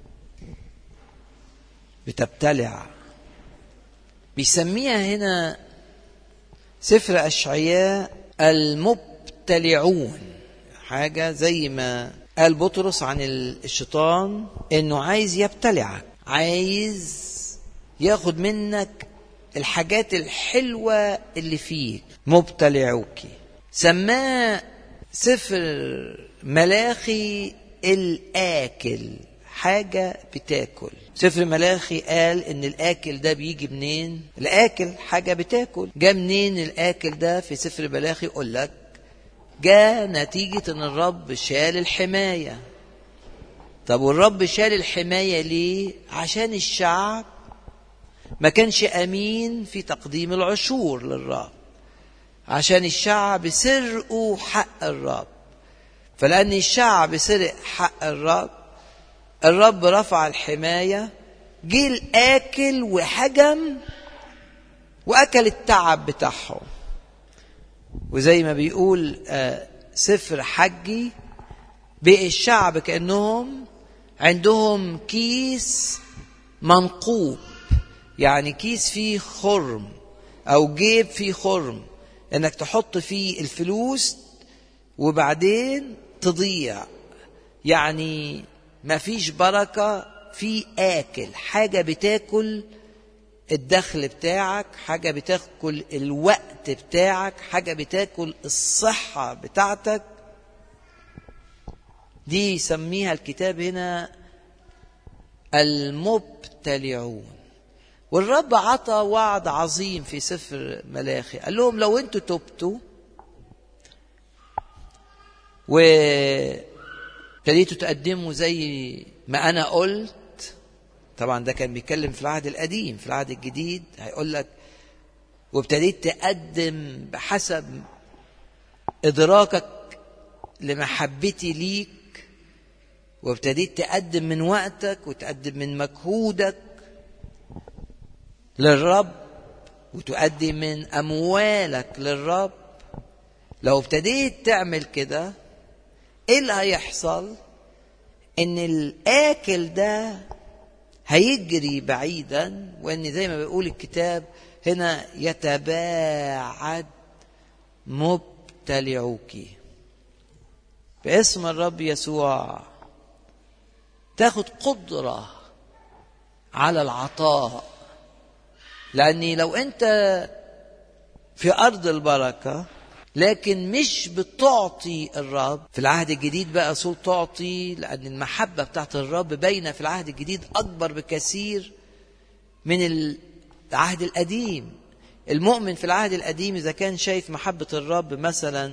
بتبتلع بيسميها هنا سفر أشعياء المبتلعون حاجة زي ما قال بطرس عن الشيطان انه عايز يبتلعك عايز ياخد منك الحاجات الحلوة اللي فيك مبتلعوك سماه سفر ملاخي الآكل حاجة بتاكل سفر ملاخي قال ان الاكل ده بيجي منين الاكل حاجة بتاكل جاء منين الاكل ده في سفر ملاخي يقول لك جاء نتيجة ان الرب شال الحماية طب والرب شال الحماية ليه عشان الشعب ما كانش امين في تقديم العشور للرب عشان الشعب سرقوا حق الرب فلان الشعب سرق حق الرب الرب رفع الحماية جه الآكل وهجم وأكل التعب بتاعهم وزي ما بيقول سفر حجي بقي الشعب كأنهم عندهم كيس منقوب يعني كيس فيه خرم أو جيب فيه خرم إنك تحط فيه الفلوس وبعدين تضيع يعني ما فيش بركة في آكل حاجة بتاكل الدخل بتاعك حاجة بتاكل الوقت بتاعك حاجة بتاكل الصحة بتاعتك دي يسميها الكتاب هنا المبتلعون والرب عطى وعد عظيم في سفر ملاخي قال لهم لو انتوا تبتوا و ابتديتوا تقدموا زي ما انا قلت طبعا ده كان بيتكلم في العهد القديم في العهد الجديد هيقول لك وابتديت تقدم بحسب ادراكك لمحبتي ليك وابتديت تقدم من وقتك وتقدم من مجهودك للرب وتقدم من اموالك للرب لو ابتديت تعمل كده ايه اللي هيحصل ان الاكل ده هيجري بعيدا وان زي ما بيقول الكتاب هنا يتباعد مبتلعوك باسم الرب يسوع تاخد قدرة على العطاء لأني لو أنت في أرض البركة لكن مش بتعطي الرب في العهد الجديد بقى صوت تعطي لأن المحبة بتاعت الرب باينة في العهد الجديد أكبر بكثير من العهد القديم المؤمن في العهد القديم إذا كان شايف محبة الرب مثلا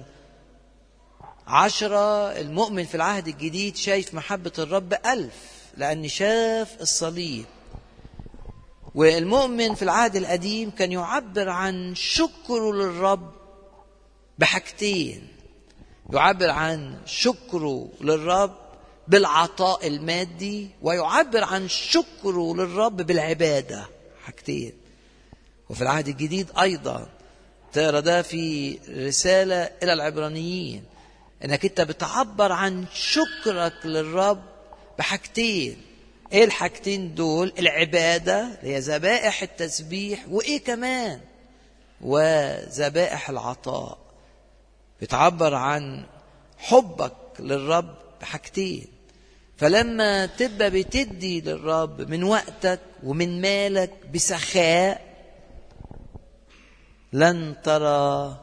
عشرة المؤمن في العهد الجديد شايف محبة الرب ألف لأن شاف الصليب والمؤمن في العهد القديم كان يعبر عن شكره للرب بحاجتين يعبر عن شكره للرب بالعطاء المادي ويعبر عن شكره للرب بالعبادة حاجتين وفي العهد الجديد أيضا ترى ده في رسالة إلى العبرانيين انك انت بتعبر عن شكرك للرب بحاجتين ايه الحاجتين دول العبادة اللي هي ذبائح التسبيح وايه كمان وذبائح العطاء بتعبر عن حبك للرب بحاجتين فلما تبقى بتدي للرب من وقتك ومن مالك بسخاء لن ترى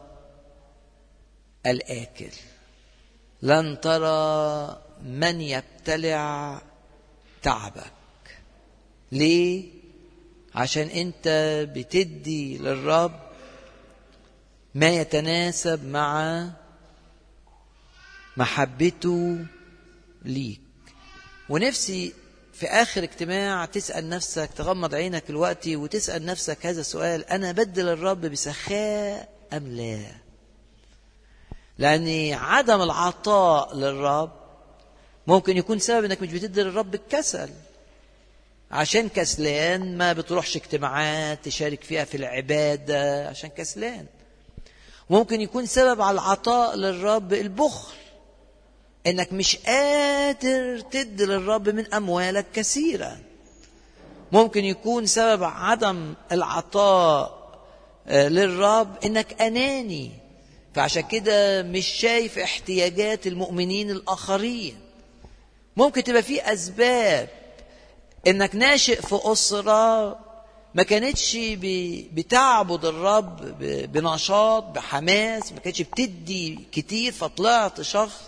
الآكل لن ترى من يبتلع تعبك ليه عشان انت بتدي للرب ما يتناسب مع محبته ليك ونفسي في آخر اجتماع تسأل نفسك تغمض عينك الوقت وتسأل نفسك هذا السؤال أنا بدل الرب بسخاء أم لا لأن عدم العطاء للرب ممكن يكون سبب انك مش بتدي للرب الكسل عشان كسلان ما بتروحش اجتماعات تشارك فيها في العبادة عشان كسلان ممكن يكون سبب على العطاء للرب البخل انك مش قادر تدي للرب من اموالك كثيرا ممكن يكون سبب عدم العطاء للرب انك اناني فعشان كده مش شايف احتياجات المؤمنين الاخرين ممكن تبقى في اسباب انك ناشئ في اسره ما كانتش بتعبد الرب بنشاط بحماس ما كانتش بتدي كتير فطلعت شخص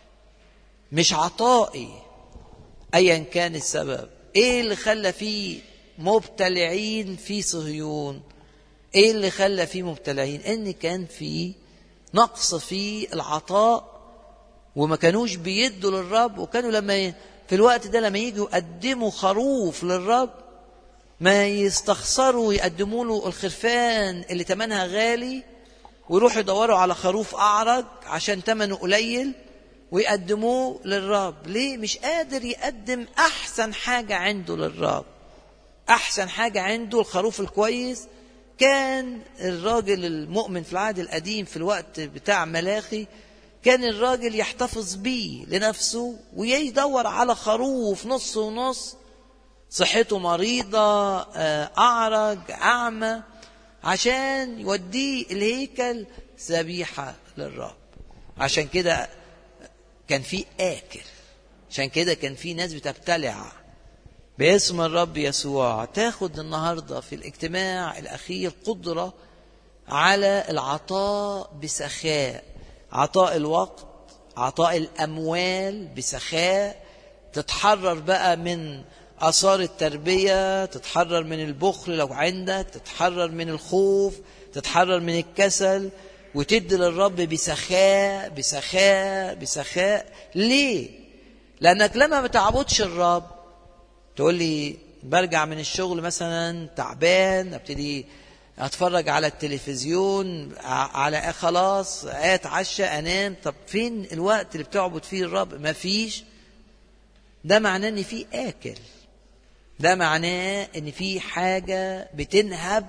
مش عطائي ايا كان السبب ايه اللي خلى فيه مبتلعين في صهيون ايه اللي خلى فيه مبتلعين ان كان في نقص في العطاء وما كانوش بيدوا للرب وكانوا لما في الوقت ده لما يجوا يقدموا خروف للرب ما يستخسروا يقدموا له الخرفان اللي تمنها غالي ويروحوا يدوروا على خروف أعرج عشان تمنه قليل ويقدموه للرب ليه مش قادر يقدم أحسن حاجة عنده للرب أحسن حاجة عنده الخروف الكويس كان الراجل المؤمن في العهد القديم في الوقت بتاع ملاخي كان الراجل يحتفظ بيه لنفسه ويدور على خروف نص ونص صحته مريضة أعرج أعمى عشان يوديه الهيكل ذبيحة للرب عشان كده كان في آكل عشان كده كان في ناس بتبتلع باسم الرب يسوع تاخد النهارده في الاجتماع الأخير قدرة على العطاء بسخاء عطاء الوقت عطاء الأموال بسخاء تتحرر بقى من آثار التربية تتحرر من البخل لو عندك تتحرر من الخوف تتحرر من الكسل وتدي للرب بسخاء بسخاء بسخاء ليه؟ لأنك لما ما تعبدش الرب تقول لي برجع من الشغل مثلا تعبان ابتدي اتفرج على التلفزيون على خلاص اتعشى انام طب فين الوقت اللي بتعبد فيه الرب مفيش ده معناه ان في اكل ده معناه ان في حاجه بتنهب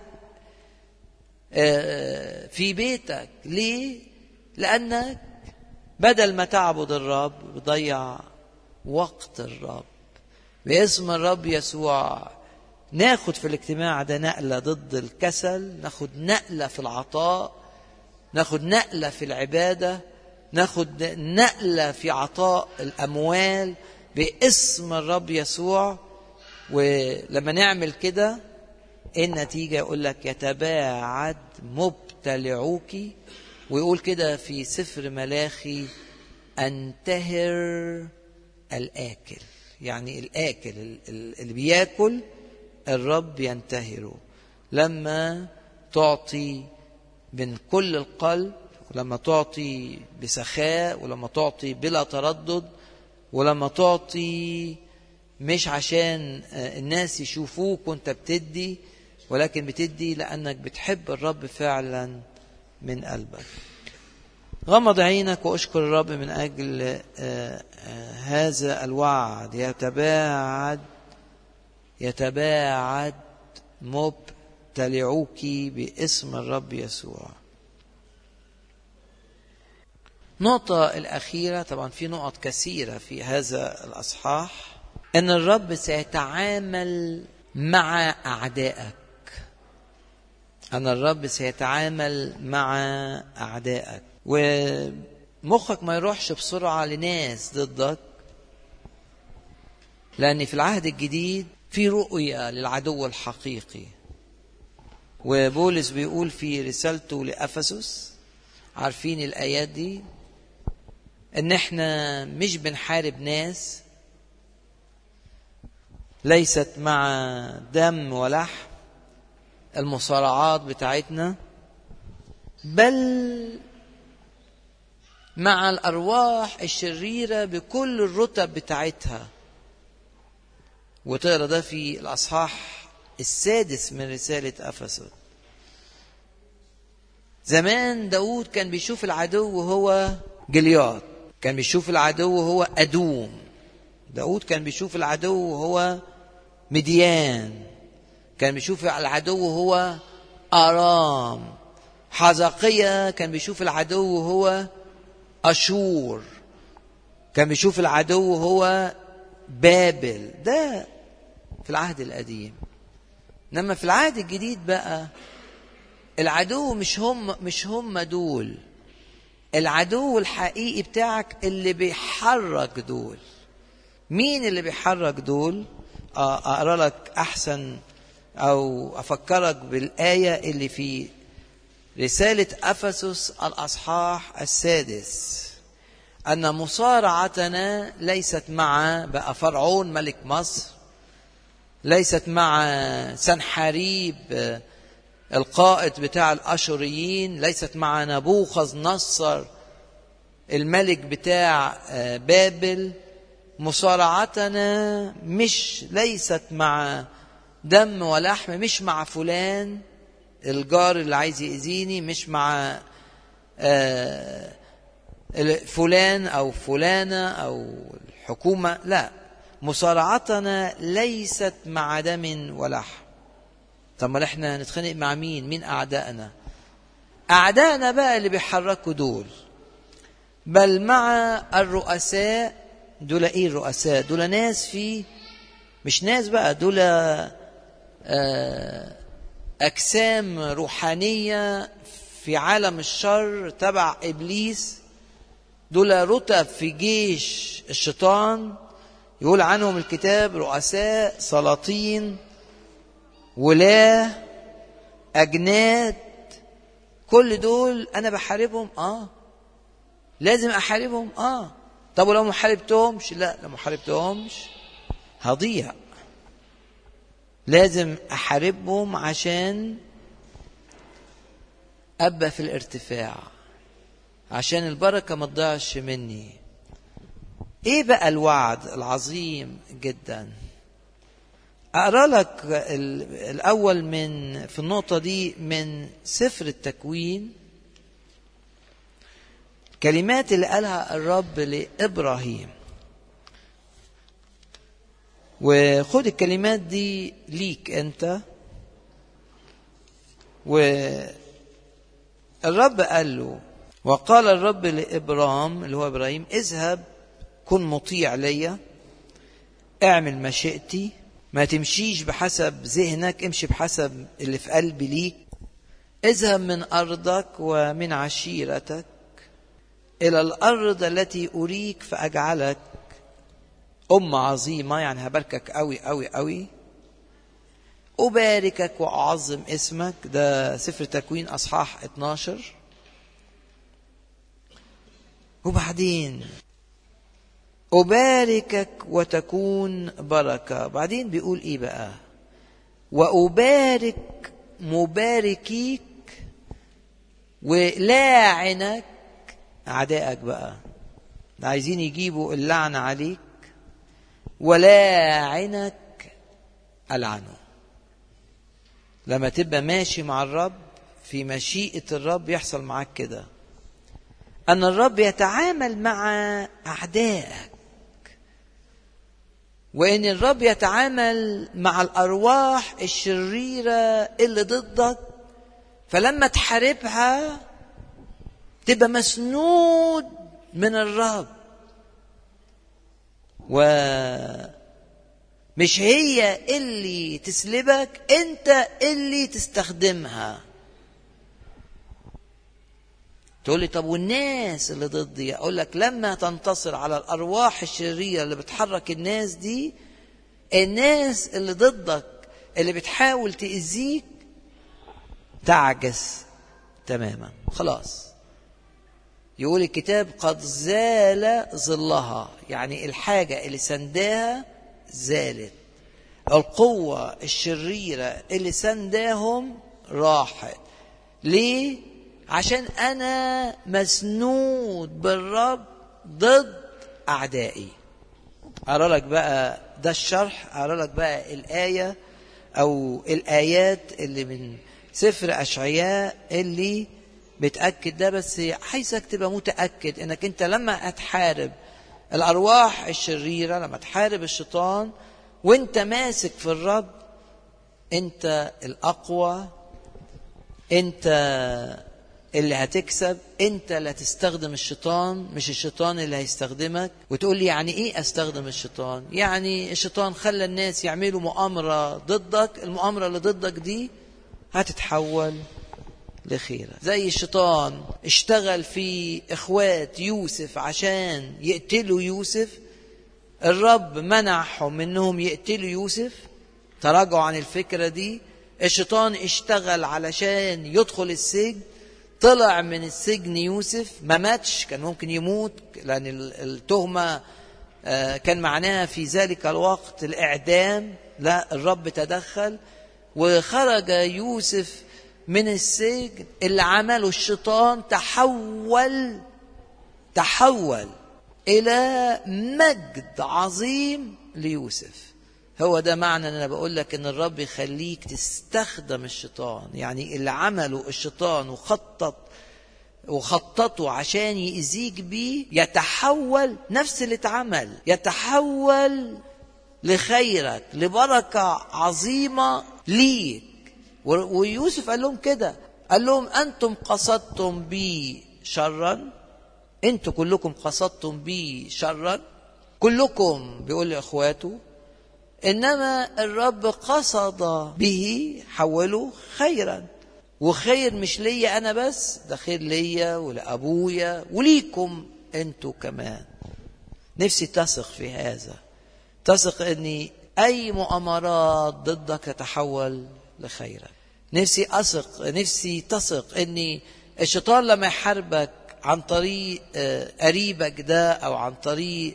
في بيتك ليه لانك بدل ما تعبد الرب بتضيع وقت الرب باسم الرب يسوع ناخد في الاجتماع ده نقله ضد الكسل ناخد نقله في العطاء ناخد نقله في العباده ناخد نقله في عطاء الاموال باسم الرب يسوع ولما نعمل كده ايه النتيجه يقول لك يتباعد مبتلعوك ويقول كده في سفر ملاخي انتهر الاكل يعني الاكل اللي بياكل الرب ينتهره لما تعطي من كل القلب ولما تعطي بسخاء ولما تعطي بلا تردد ولما تعطي مش عشان الناس يشوفوك وانت بتدي ولكن بتدي لانك بتحب الرب فعلا من قلبك غمض عينك واشكر الرب من اجل هذا الوعد يتباعد يتباعد مبتلعوك باسم الرب يسوع النقطة الأخيرة طبعا في نقط كثيرة في هذا الأصحاح أن الرب سيتعامل مع أعدائك أن الرب سيتعامل مع أعدائك ومخك ما يروحش بسرعة لناس ضدك لأن في العهد الجديد في رؤية للعدو الحقيقي وبولس بيقول في رسالته لأفسس عارفين الآيات دي إن إحنا مش بنحارب ناس ليست مع دم ولحم المصارعات بتاعتنا بل مع الأرواح الشريرة بكل الرتب بتاعتها وتقرا ده في الأصحاح السادس من رسالة أفسس زمان داود كان بيشوف العدو هو جلياد كان بيشوف العدو هو أدوم داود كان بيشوف العدو هو مديان كان بيشوف العدو هو أرام حزقية كان بيشوف العدو هو أشور كان بيشوف العدو هو بابل ده في العهد القديم انما في العهد الجديد بقى العدو مش هم مش هم دول العدو الحقيقي بتاعك اللي بيحرك دول مين اللي بيحرك دول اقرا لك احسن او افكرك بالايه اللي في رساله افسس الاصحاح السادس ان مصارعتنا ليست مع بقى فرعون ملك مصر ليست مع سنحاريب القائد بتاع الاشوريين ليست مع نبوخذ نصر الملك بتاع بابل مصارعتنا مش ليست مع دم ولحم مش مع فلان الجار اللي عايز يأذيني مش مع فلان أو فلانة أو الحكومة لا مصارعتنا ليست مع دم ولحم طب ما احنا نتخانق مع مين مين أعدائنا أعدائنا بقى اللي بيحركوا دول بل مع الرؤساء دول ايه الرؤساء دول ناس في مش ناس بقى دول اجسام روحانيه في عالم الشر تبع ابليس دول رتب في جيش الشيطان يقول عنهم الكتاب رؤساء سلاطين ولاه اجناد كل دول انا بحاربهم اه لازم احاربهم اه طب ولو ما حاربتهمش لا لو ما حاربتهمش هضيع لازم احاربهم عشان ابقى في الارتفاع عشان البركه ما تضيعش مني ايه بقى الوعد العظيم جدا اقرا لك الاول من في النقطه دي من سفر التكوين كلمات اللي قالها الرب لابراهيم وخد الكلمات دي ليك انت والرب قال له وقال الرب لابرام اللي هو ابراهيم اذهب كن مطيع ليا اعمل مشيئتي ما تمشيش بحسب ذهنك امشي بحسب اللي في قلبي ليك اذهب من ارضك ومن عشيرتك إلى الأرض التي أريك فأجعلك أمة عظيمة يعني هباركك أوي أوي أوي أباركك وأعظم اسمك ده سفر تكوين أصحاح 12 وبعدين أباركك وتكون بركة بعدين بيقول إيه بقى وأبارك مباركيك ولاعنك أعدائك بقى عايزين يجيبوا اللعنة عليك ولاعنك ألعنه لما تبقى ماشي مع الرب في مشيئة الرب يحصل معاك كده أن الرب يتعامل مع أعدائك وإن الرب يتعامل مع الأرواح الشريرة اللي ضدك فلما تحاربها تبقى مسنود من الرب ومش هي اللي تسلبك انت اللي تستخدمها تقول لي طب والناس اللي ضدي اقول لك لما تنتصر على الارواح الشريره اللي بتحرك الناس دي الناس اللي ضدك اللي بتحاول تاذيك تعجز تماما خلاص يقول الكتاب قد زال ظلها يعني الحاجة اللي سنداها زالت القوة الشريرة اللي سنداهم راحت ليه؟ عشان أنا مسنود بالرب ضد أعدائي أقرأ لك بقى ده الشرح أقرأ لك بقى الآية أو الآيات اللي من سفر أشعياء اللي بتأكد ده بس عايزك تبقى متأكد انك انت لما هتحارب الأرواح الشريرة لما تحارب الشيطان وانت ماسك في الرب انت الأقوى انت اللي هتكسب انت اللي هتستخدم الشيطان مش الشيطان اللي هيستخدمك وتقول لي يعني ايه استخدم الشيطان يعني الشيطان خلى الناس يعملوا مؤامرة ضدك المؤامرة اللي ضدك دي هتتحول لخيرة زي الشيطان اشتغل في اخوات يوسف عشان يقتلوا يوسف الرب منعهم انهم يقتلوا يوسف تراجعوا عن الفكرة دي الشيطان اشتغل علشان يدخل السجن طلع من السجن يوسف ما ماتش كان ممكن يموت لأن التهمة كان معناها في ذلك الوقت الإعدام لا الرب تدخل وخرج يوسف من السجن اللي عمله الشيطان تحول تحول إلى مجد عظيم ليوسف هو ده معنى ان انا بقول لك ان الرب يخليك تستخدم الشيطان يعني اللي عمله الشيطان وخطط وخططه عشان يأذيك بيه يتحول نفس اللي اتعمل يتحول لخيرك لبركة عظيمة ليك ويوسف قال لهم كده قال لهم أنتم قصدتم بي شرا أنتم كلكم قصدتم بي شرا كلكم بيقول لإخواته إنما الرب قصد به حوله خيرا وخير مش ليا أنا بس ده خير ليا ولأبويا وليكم أنتوا كمان نفسي تثق في هذا تثق أن أي مؤامرات ضدك تتحول لخيرا نفسي أثق نفسي تثق أن الشيطان لما يحاربك عن طريق قريبك ده أو عن طريق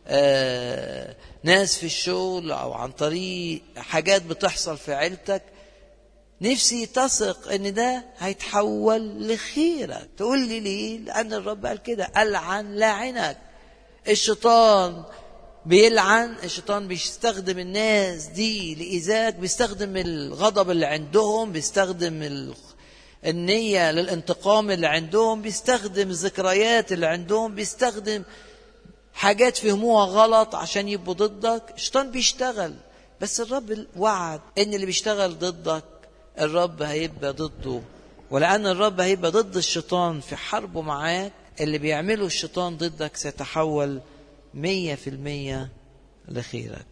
ناس في الشغل او عن طريق حاجات بتحصل في عيلتك نفسي تثق ان ده هيتحول لخيرك تقول لي ليه لان الرب قال كده العن لاعنك الشيطان بيلعن الشيطان بيستخدم الناس دي لإيذاك بيستخدم الغضب اللي عندهم بيستخدم النية للانتقام اللي عندهم بيستخدم الذكريات اللي عندهم بيستخدم حاجات فهموها غلط عشان يبقوا ضدك الشيطان بيشتغل بس الرب وعد ان اللي بيشتغل ضدك الرب هيبقى ضده ولان الرب هيبقى ضد الشيطان في حربه معاك اللي بيعمله الشيطان ضدك سيتحول مية في المية لخيرك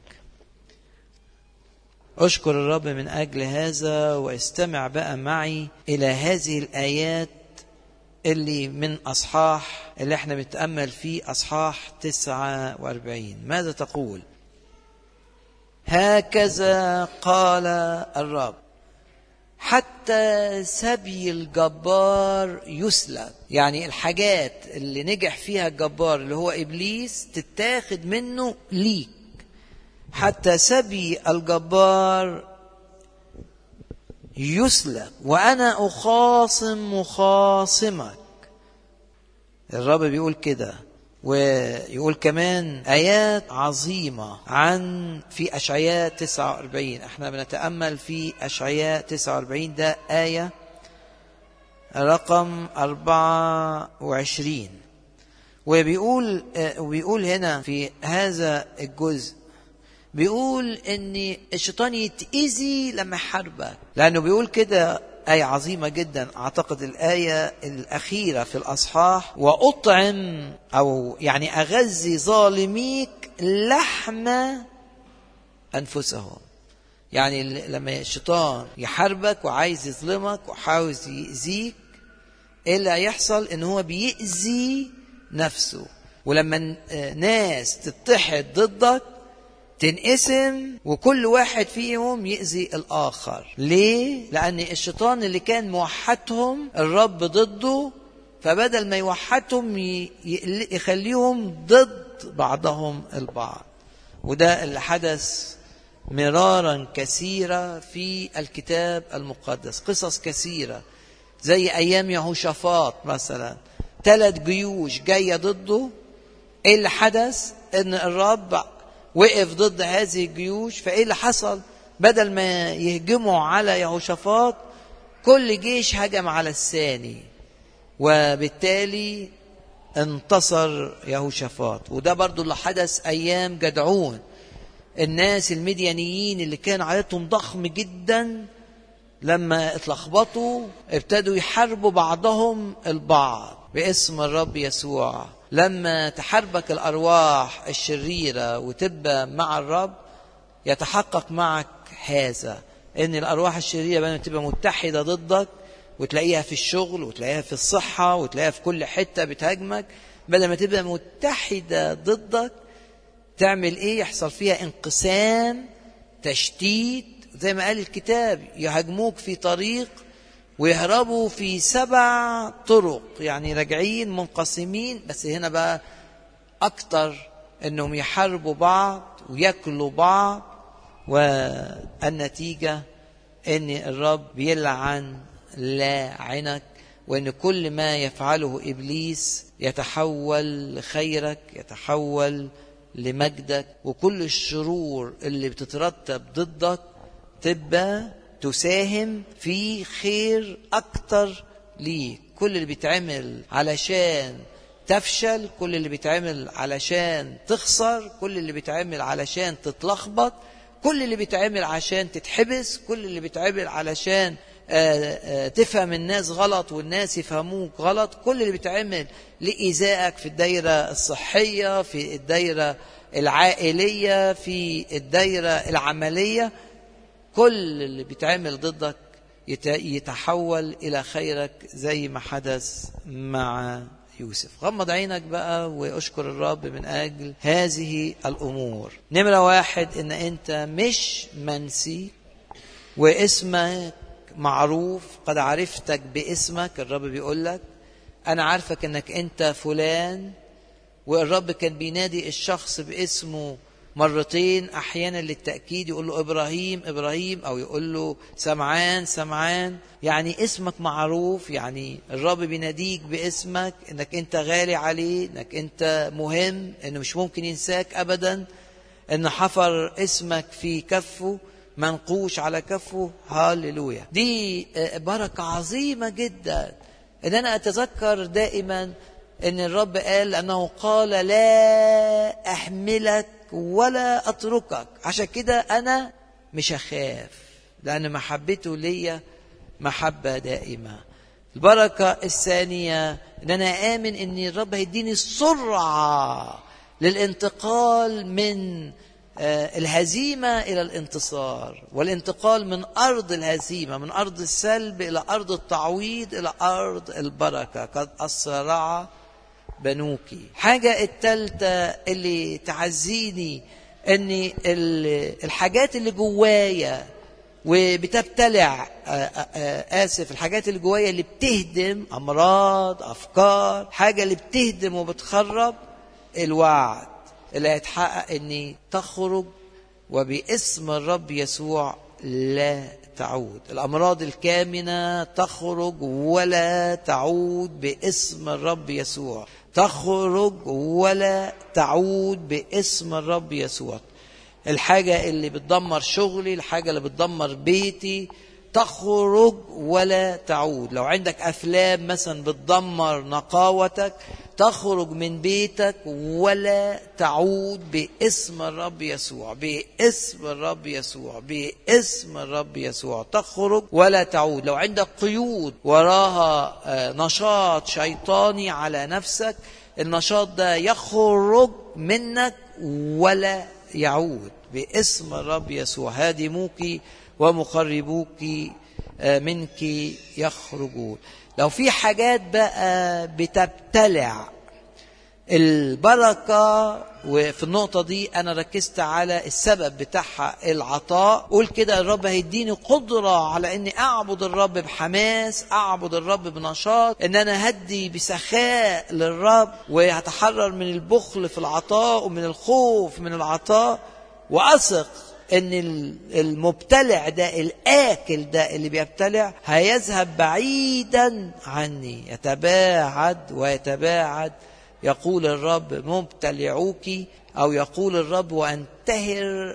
أشكر الرب من أجل هذا واستمع بقى معي إلى هذه الآيات اللي من أصحاح اللي احنا بنتأمل فيه أصحاح 49 ماذا تقول هكذا قال الرب حتى سبي الجبار يسلب يعني الحاجات اللي نجح فيها الجبار اللي هو إبليس تتاخد منه ليك حتى سبي الجبار يسلب وأنا أخاصم مخاصمك الرب بيقول كده ويقول كمان آيات عظيمة عن في أشعياء 49 احنا بنتأمل في أشعياء 49 ده آية رقم 24 وبيقول وبيقول هنا في هذا الجزء بيقول ان الشيطان يتأذي لما يحاربك لانه بيقول كده آية عظيمة جدا أعتقد الآية الأخيرة في الأصحاح وأطعم أو يعني أغذي ظالميك لحم أنفسهم يعني لما الشيطان يحاربك وعايز يظلمك وعاوز يأذيك إيه اللي هيحصل إن هو بيأذي نفسه ولما ناس تتحد ضدك تنقسم وكل واحد فيهم يأذي الآخر ليه؟ لأن الشيطان اللي كان موحدهم الرب ضده فبدل ما يوحدهم يخليهم ضد بعضهم البعض وده اللي حدث مرارا كثيرة في الكتاب المقدس قصص كثيرة زي أيام يهوشافاط مثلا ثلاث جيوش جاية ضده ايه اللي حدث ان الرب وقف ضد هذه الجيوش فايه اللي حصل بدل ما يهجموا على يهوشافاط كل جيش هجم على الثاني وبالتالي انتصر يهوشافاط وده برضو اللي حدث أيام جدعون الناس المديانيين اللي كان عددهم ضخم جدا لما اتلخبطوا ابتدوا يحاربوا بعضهم البعض باسم الرب يسوع لما تحاربك الارواح الشريره وتبقى مع الرب يتحقق معك هذا ان الارواح الشريره بدل ما تبقى متحده ضدك وتلاقيها في الشغل وتلاقيها في الصحه وتلاقيها في كل حته بتهاجمك بدل ما تبقى متحده ضدك تعمل ايه يحصل فيها انقسام تشتيت زي ما قال الكتاب يهاجموك في طريق ويهربوا في سبع طرق يعني راجعين منقسمين بس هنا بقى اكتر انهم يحاربوا بعض وياكلوا بعض والنتيجه ان الرب يلعن لاعنك وان كل ما يفعله ابليس يتحول لخيرك يتحول لمجدك وكل الشرور اللي بتترتب ضدك تبقى تساهم في خير اكتر ليك كل اللي بيتعمل علشان تفشل كل اللي بيتعمل علشان تخسر كل اللي بيتعمل علشان تتلخبط كل اللي بيتعمل عشان تتحبس كل اللي بيتعمل علشان تفهم الناس غلط والناس يفهموك غلط كل اللي بيتعمل لإيذائك في الدايرة الصحية في الدايرة العائلية في الدايرة العملية كل اللي بيتعمل ضدك يتحول إلى خيرك زي ما حدث مع يوسف غمض عينك بقى واشكر الرب من أجل هذه الأمور نمرة واحد إن أنت مش منسي واسمك معروف قد عرفتك باسمك الرب بيقول لك أنا عارفك إنك أنت فلان والرب كان بينادي الشخص باسمه مرتين احيانا للتاكيد يقول له ابراهيم ابراهيم او يقول له سمعان سمعان يعني اسمك معروف يعني الرب بيناديك باسمك انك انت غالي عليه انك انت مهم انه مش ممكن ينساك ابدا ان حفر اسمك في كفه منقوش على كفه هاللويا دي بركه عظيمه جدا ان انا اتذكر دائما ان الرب قال انه قال لا احملك ولا اتركك عشان كده انا مش هخاف لان محبته ليا محبه دائمه البركه الثانيه ان انا امن ان الرب هيديني السرعه للانتقال من الهزيمه الى الانتصار والانتقال من ارض الهزيمه من ارض السلب الى ارض التعويض الى ارض البركه قد اسرع بنوكي حاجة التالتة اللي تعزيني ان الحاجات اللي جوايا وبتبتلع آسف الحاجات اللي جوايا اللي بتهدم أمراض أفكار حاجة اللي بتهدم وبتخرب الوعد اللي هيتحقق اني تخرج وباسم الرب يسوع لا تعود الأمراض الكامنة تخرج ولا تعود باسم الرب يسوع تخرج ولا تعود باسم الرب يسوع الحاجة اللي بتدمر شغلي الحاجة اللي بتدمر بيتي تخرج ولا تعود لو عندك أفلام مثلا بتدمر نقاوتك تخرج من بيتك ولا تعود باسم الرب يسوع باسم الرب يسوع باسم الرب يسوع تخرج ولا تعود لو عندك قيود وراها نشاط شيطاني على نفسك النشاط ده يخرج منك ولا يعود باسم الرب يسوع هادموك ومقربوك منك يخرجون لو في حاجات بقى بتبتلع البركة وفي النقطة دي أنا ركزت على السبب بتاعها العطاء قول كده الرب هيديني قدرة على أني أعبد الرب بحماس أعبد الرب بنشاط أن أنا هدي بسخاء للرب وهتحرر من البخل في العطاء ومن الخوف من العطاء وأثق ان المبتلع ده الاكل ده اللي بيبتلع هيذهب بعيدا عني يتباعد ويتباعد يقول الرب مبتلعوك او يقول الرب وانتهر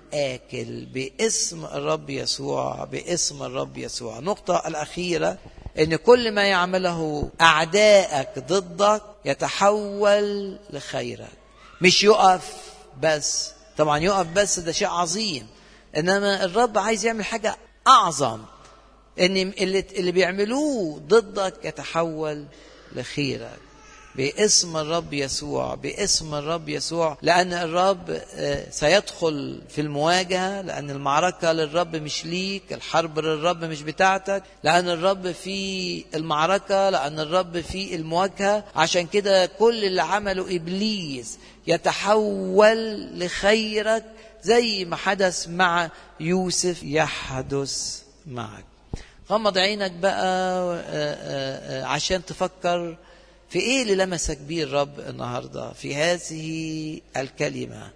الاكل باسم الرب يسوع باسم الرب يسوع النقطه الاخيره ان كل ما يعمله اعدائك ضدك يتحول لخيرك مش يقف بس طبعا يقف بس ده شيء عظيم انما الرب عايز يعمل حاجه اعظم ان اللي, اللي بيعملوه ضدك يتحول لخيرك باسم الرب يسوع باسم الرب يسوع لأن الرب سيدخل في المواجهة لأن المعركة للرب مش ليك الحرب للرب مش بتاعتك لأن الرب في المعركة لأن الرب في المواجهة عشان كده كل اللي عمله إبليس يتحول لخيرك زي ما حدث مع يوسف يحدث معك غمض عينك بقى عشان تفكر في ايه اللي لمسك بيه الرب النهارده في هذه الكلمه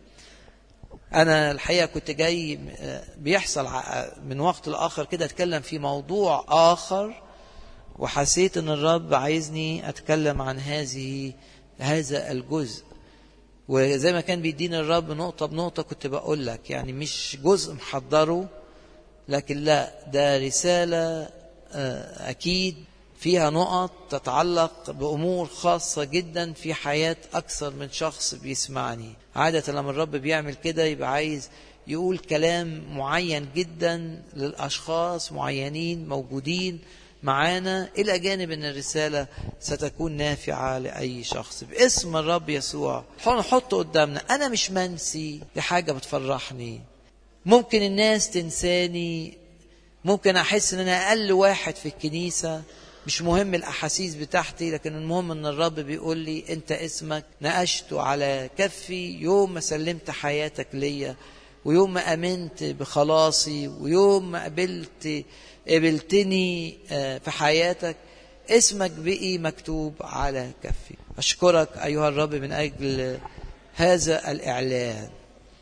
انا الحقيقه كنت جاي بيحصل من وقت لاخر كده اتكلم في موضوع اخر وحسيت ان الرب عايزني اتكلم عن هذه هذا الجزء وزي ما كان بيديني الرب نقطه بنقطه كنت بقول لك يعني مش جزء محضره لكن لا ده رساله اكيد فيها نقط تتعلق بأمور خاصة جدا في حياة أكثر من شخص بيسمعني عادة لما الرب بيعمل كده يبقى عايز يقول كلام معين جدا للأشخاص معينين موجودين معانا إلى جانب أن الرسالة ستكون نافعة لأي شخص باسم الرب يسوع نحطه قدامنا أنا مش منسي لحاجة بتفرحني ممكن الناس تنساني ممكن أحس أن أنا أقل واحد في الكنيسة مش مهم الأحاسيس بتاعتي لكن المهم أن الرب بيقول لي أنت اسمك نقشته على كفي يوم ما سلمت حياتك ليا ويوم ما أمنت بخلاصي ويوم ما قبلت قبلتني في حياتك اسمك بقي مكتوب على كفي أشكرك أيها الرب من أجل هذا الإعلان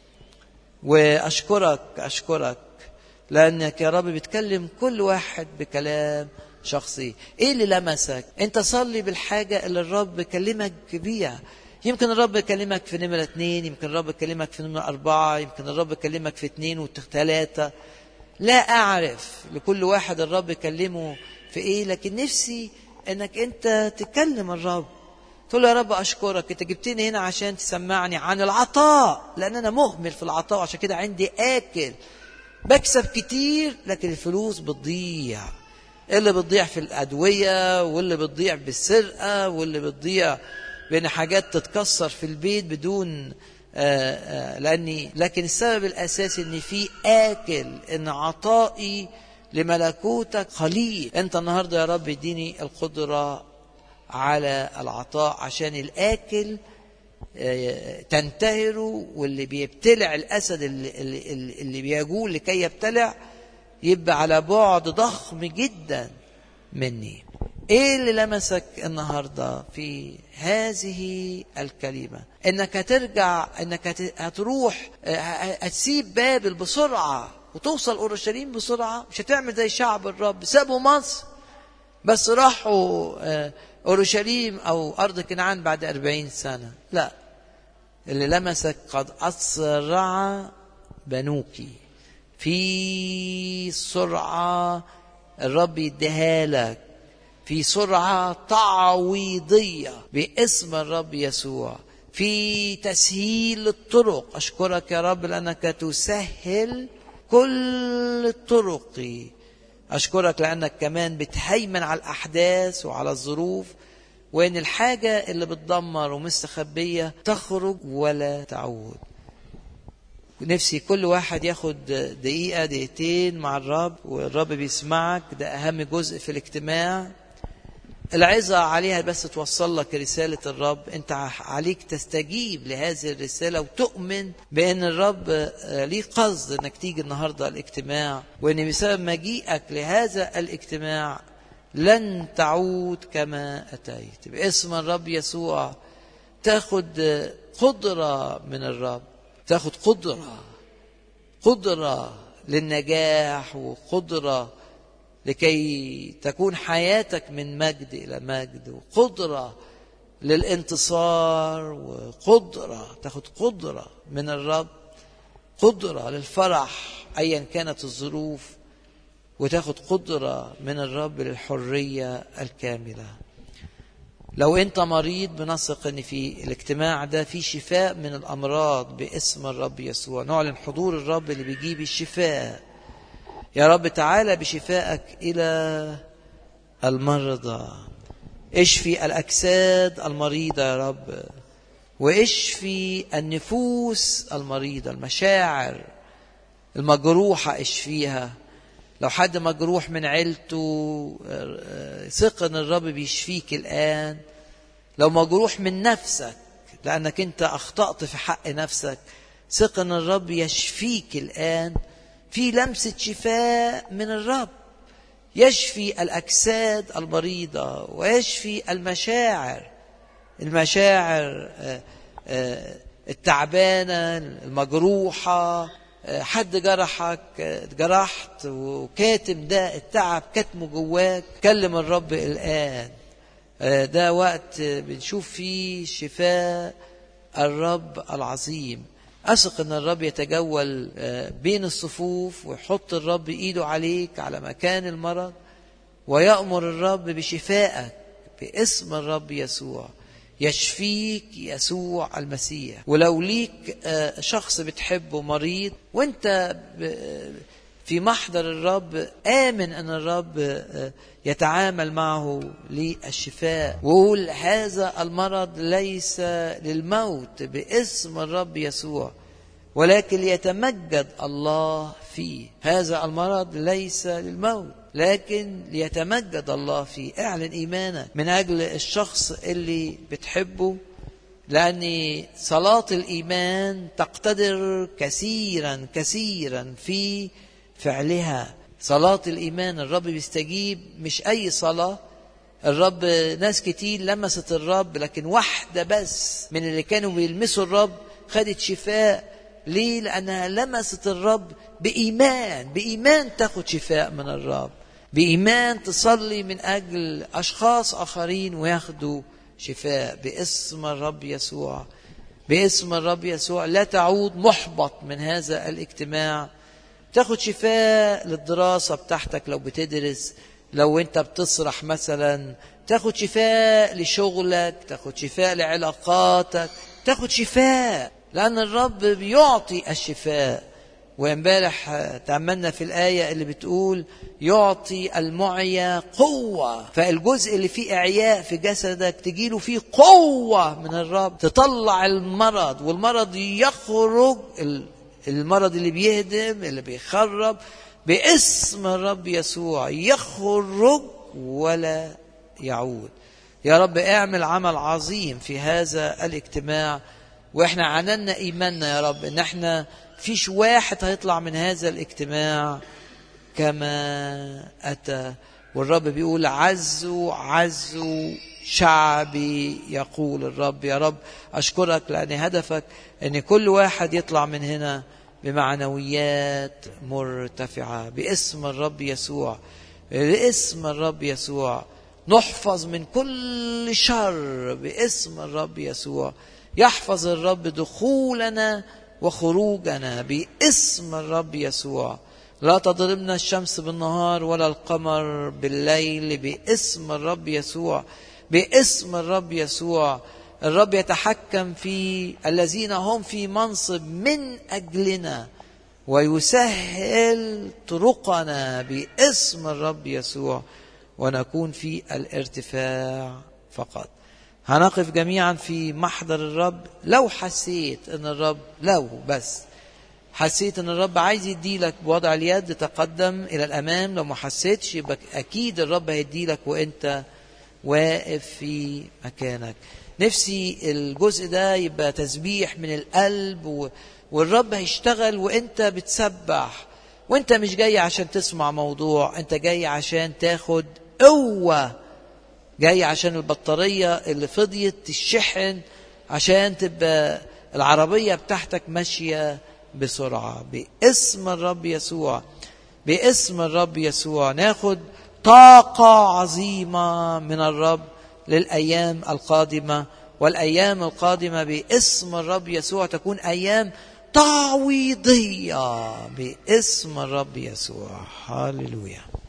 وأشكرك أشكرك لأنك يا رب بتكلم كل واحد بكلام شخصي ايه اللي لمسك انت صلي بالحاجة اللي الرب كلمك بيها يمكن الرب يكلمك في نمرة اثنين يمكن الرب يكلمك في نمرة أربعة يمكن الرب يكلمك في اثنين وثلاثة لا أعرف لكل واحد الرب يكلمه في إيه لكن نفسي إنك أنت تكلم الرب تقول له يا رب أشكرك أنت جبتني هنا عشان تسمعني عن العطاء لأن أنا مهمل في العطاء عشان كده عندي آكل بكسب كتير لكن الفلوس بتضيع اللي بتضيع في الأدوية واللي بتضيع بالسرقة واللي بتضيع بين حاجات تتكسر في البيت بدون آآ آآ لأني لكن السبب الأساسي إن في آكل إن عطائي لملكوتك قليل أنت النهاردة يا رب اديني القدرة على العطاء عشان الآكل تنتهروا واللي بيبتلع الأسد اللي, اللي, اللي بيجول لكي يبتلع يبقى على بعد ضخم جدا مني ايه اللي لمسك النهارده في هذه الكلمه انك هترجع انك هتروح هتسيب بابل بسرعه وتوصل اورشليم بسرعه مش هتعمل زي شعب الرب سابوا مصر بس راحوا اورشليم او ارض كنعان بعد أربعين سنه لا اللي لمسك قد اسرع بنوكي في سرعة الرب يديها لك في سرعة تعويضية باسم الرب يسوع في تسهيل الطرق أشكرك يا رب لأنك تسهل كل الطرق أشكرك لأنك كمان بتهيمن على الأحداث وعلى الظروف وإن الحاجة اللي بتدمر ومستخبية تخرج ولا تعود نفسي كل واحد ياخد دقيقة دقيقتين مع الرب والرب بيسمعك ده أهم جزء في الاجتماع العظة عليها بس توصل لك رسالة الرب أنت عليك تستجيب لهذه الرسالة وتؤمن بأن الرب ليه قصد أنك تيجي النهاردة الاجتماع وأن بسبب مجيئك لهذا الاجتماع لن تعود كما أتيت باسم الرب يسوع تاخد قدرة من الرب تاخد قدرة قدرة للنجاح وقدرة لكي تكون حياتك من مجد إلى مجد وقدرة للانتصار وقدرة تاخد قدرة من الرب قدرة للفرح أيا كانت الظروف وتاخد قدرة من الرب للحرية الكاملة لو انت مريض بنثق ان في الاجتماع ده في شفاء من الامراض باسم الرب يسوع نعلن حضور الرب اللي بيجيب الشفاء يا رب تعالى بشفائك الى المرضى اشفي الاجساد المريضه يا رب واشفي النفوس المريضه المشاعر المجروحه اشفيها لو حد مجروح من عيلته ثق ان الرب بيشفيك الان لو مجروح من نفسك لانك انت اخطات في حق نفسك ثق ان الرب يشفيك الان في لمسه شفاء من الرب يشفي الاجساد المريضه ويشفي المشاعر المشاعر التعبانه المجروحه حد جرحك جرحت وكاتم ده التعب كاتمه جواك كلم الرب الآن ده وقت بنشوف فيه شفاء الرب العظيم أثق أن الرب يتجول بين الصفوف ويحط الرب إيده عليك على مكان المرض ويأمر الرب بشفائك باسم الرب يسوع يشفيك يسوع المسيح ولو ليك شخص بتحبه مريض وانت في محضر الرب آمن أن الرب يتعامل معه للشفاء وقول هذا المرض ليس للموت باسم الرب يسوع ولكن ليتمجد الله فيه هذا المرض ليس للموت لكن ليتمجد الله فيه اعلن ايمانك من اجل الشخص اللي بتحبه لان صلاه الايمان تقتدر كثيرا كثيرا في فعلها صلاه الايمان الرب بيستجيب مش اي صلاه الرب ناس كتير لمست الرب لكن واحده بس من اللي كانوا بيلمسوا الرب خدت شفاء ليه لانها لمست الرب بايمان بايمان تاخد شفاء من الرب بإيمان تصلي من أجل أشخاص آخرين وياخدوا شفاء باسم الرب يسوع باسم الرب يسوع لا تعود محبط من هذا الاجتماع تاخد شفاء للدراسة بتاعتك لو بتدرس لو انت بتسرح مثلا تاخد شفاء لشغلك تاخد شفاء لعلاقاتك تاخد شفاء لأن الرب بيعطي الشفاء وامبارح تأملنا في الآية اللي بتقول يعطي المعيا قوة فالجزء اللي فيه إعياء في جسدك تجيله فيه قوة من الرب تطلع المرض والمرض يخرج المرض اللي بيهدم اللي بيخرب باسم الرب يسوع يخرج ولا يعود يا رب اعمل عمل عظيم في هذا الاجتماع واحنا عننا ايماننا يا رب ان احنا فيش واحد هيطلع من هذا الاجتماع كما أتى والرب بيقول عزوا عزوا شعبي يقول الرب يا رب أشكرك لأن هدفك أن كل واحد يطلع من هنا بمعنويات مرتفعة باسم الرب يسوع باسم الرب يسوع نحفظ من كل شر باسم الرب يسوع يحفظ الرب دخولنا وخروجنا باسم الرب يسوع لا تضربنا الشمس بالنهار ولا القمر بالليل باسم الرب يسوع باسم الرب يسوع الرب يتحكم في الذين هم في منصب من اجلنا ويسهل طرقنا باسم الرب يسوع ونكون في الارتفاع فقط هنقف جميعا في محضر الرب لو حسيت ان الرب لو بس حسيت ان الرب عايز يديلك بوضع اليد تقدم الى الامام لو ما حسيتش يبقى اكيد الرب هيديلك وانت واقف في مكانك نفسي الجزء ده يبقى تسبيح من القلب و... والرب هيشتغل وانت بتسبح وانت مش جاي عشان تسمع موضوع انت جاي عشان تاخد قوه جاي عشان البطارية اللي فضيت تشحن عشان تبقى العربية بتاعتك ماشية بسرعة باسم الرب يسوع باسم الرب يسوع ناخد طاقة عظيمة من الرب للأيام القادمة والأيام القادمة باسم الرب يسوع تكون أيام تعويضية باسم الرب يسوع هللويا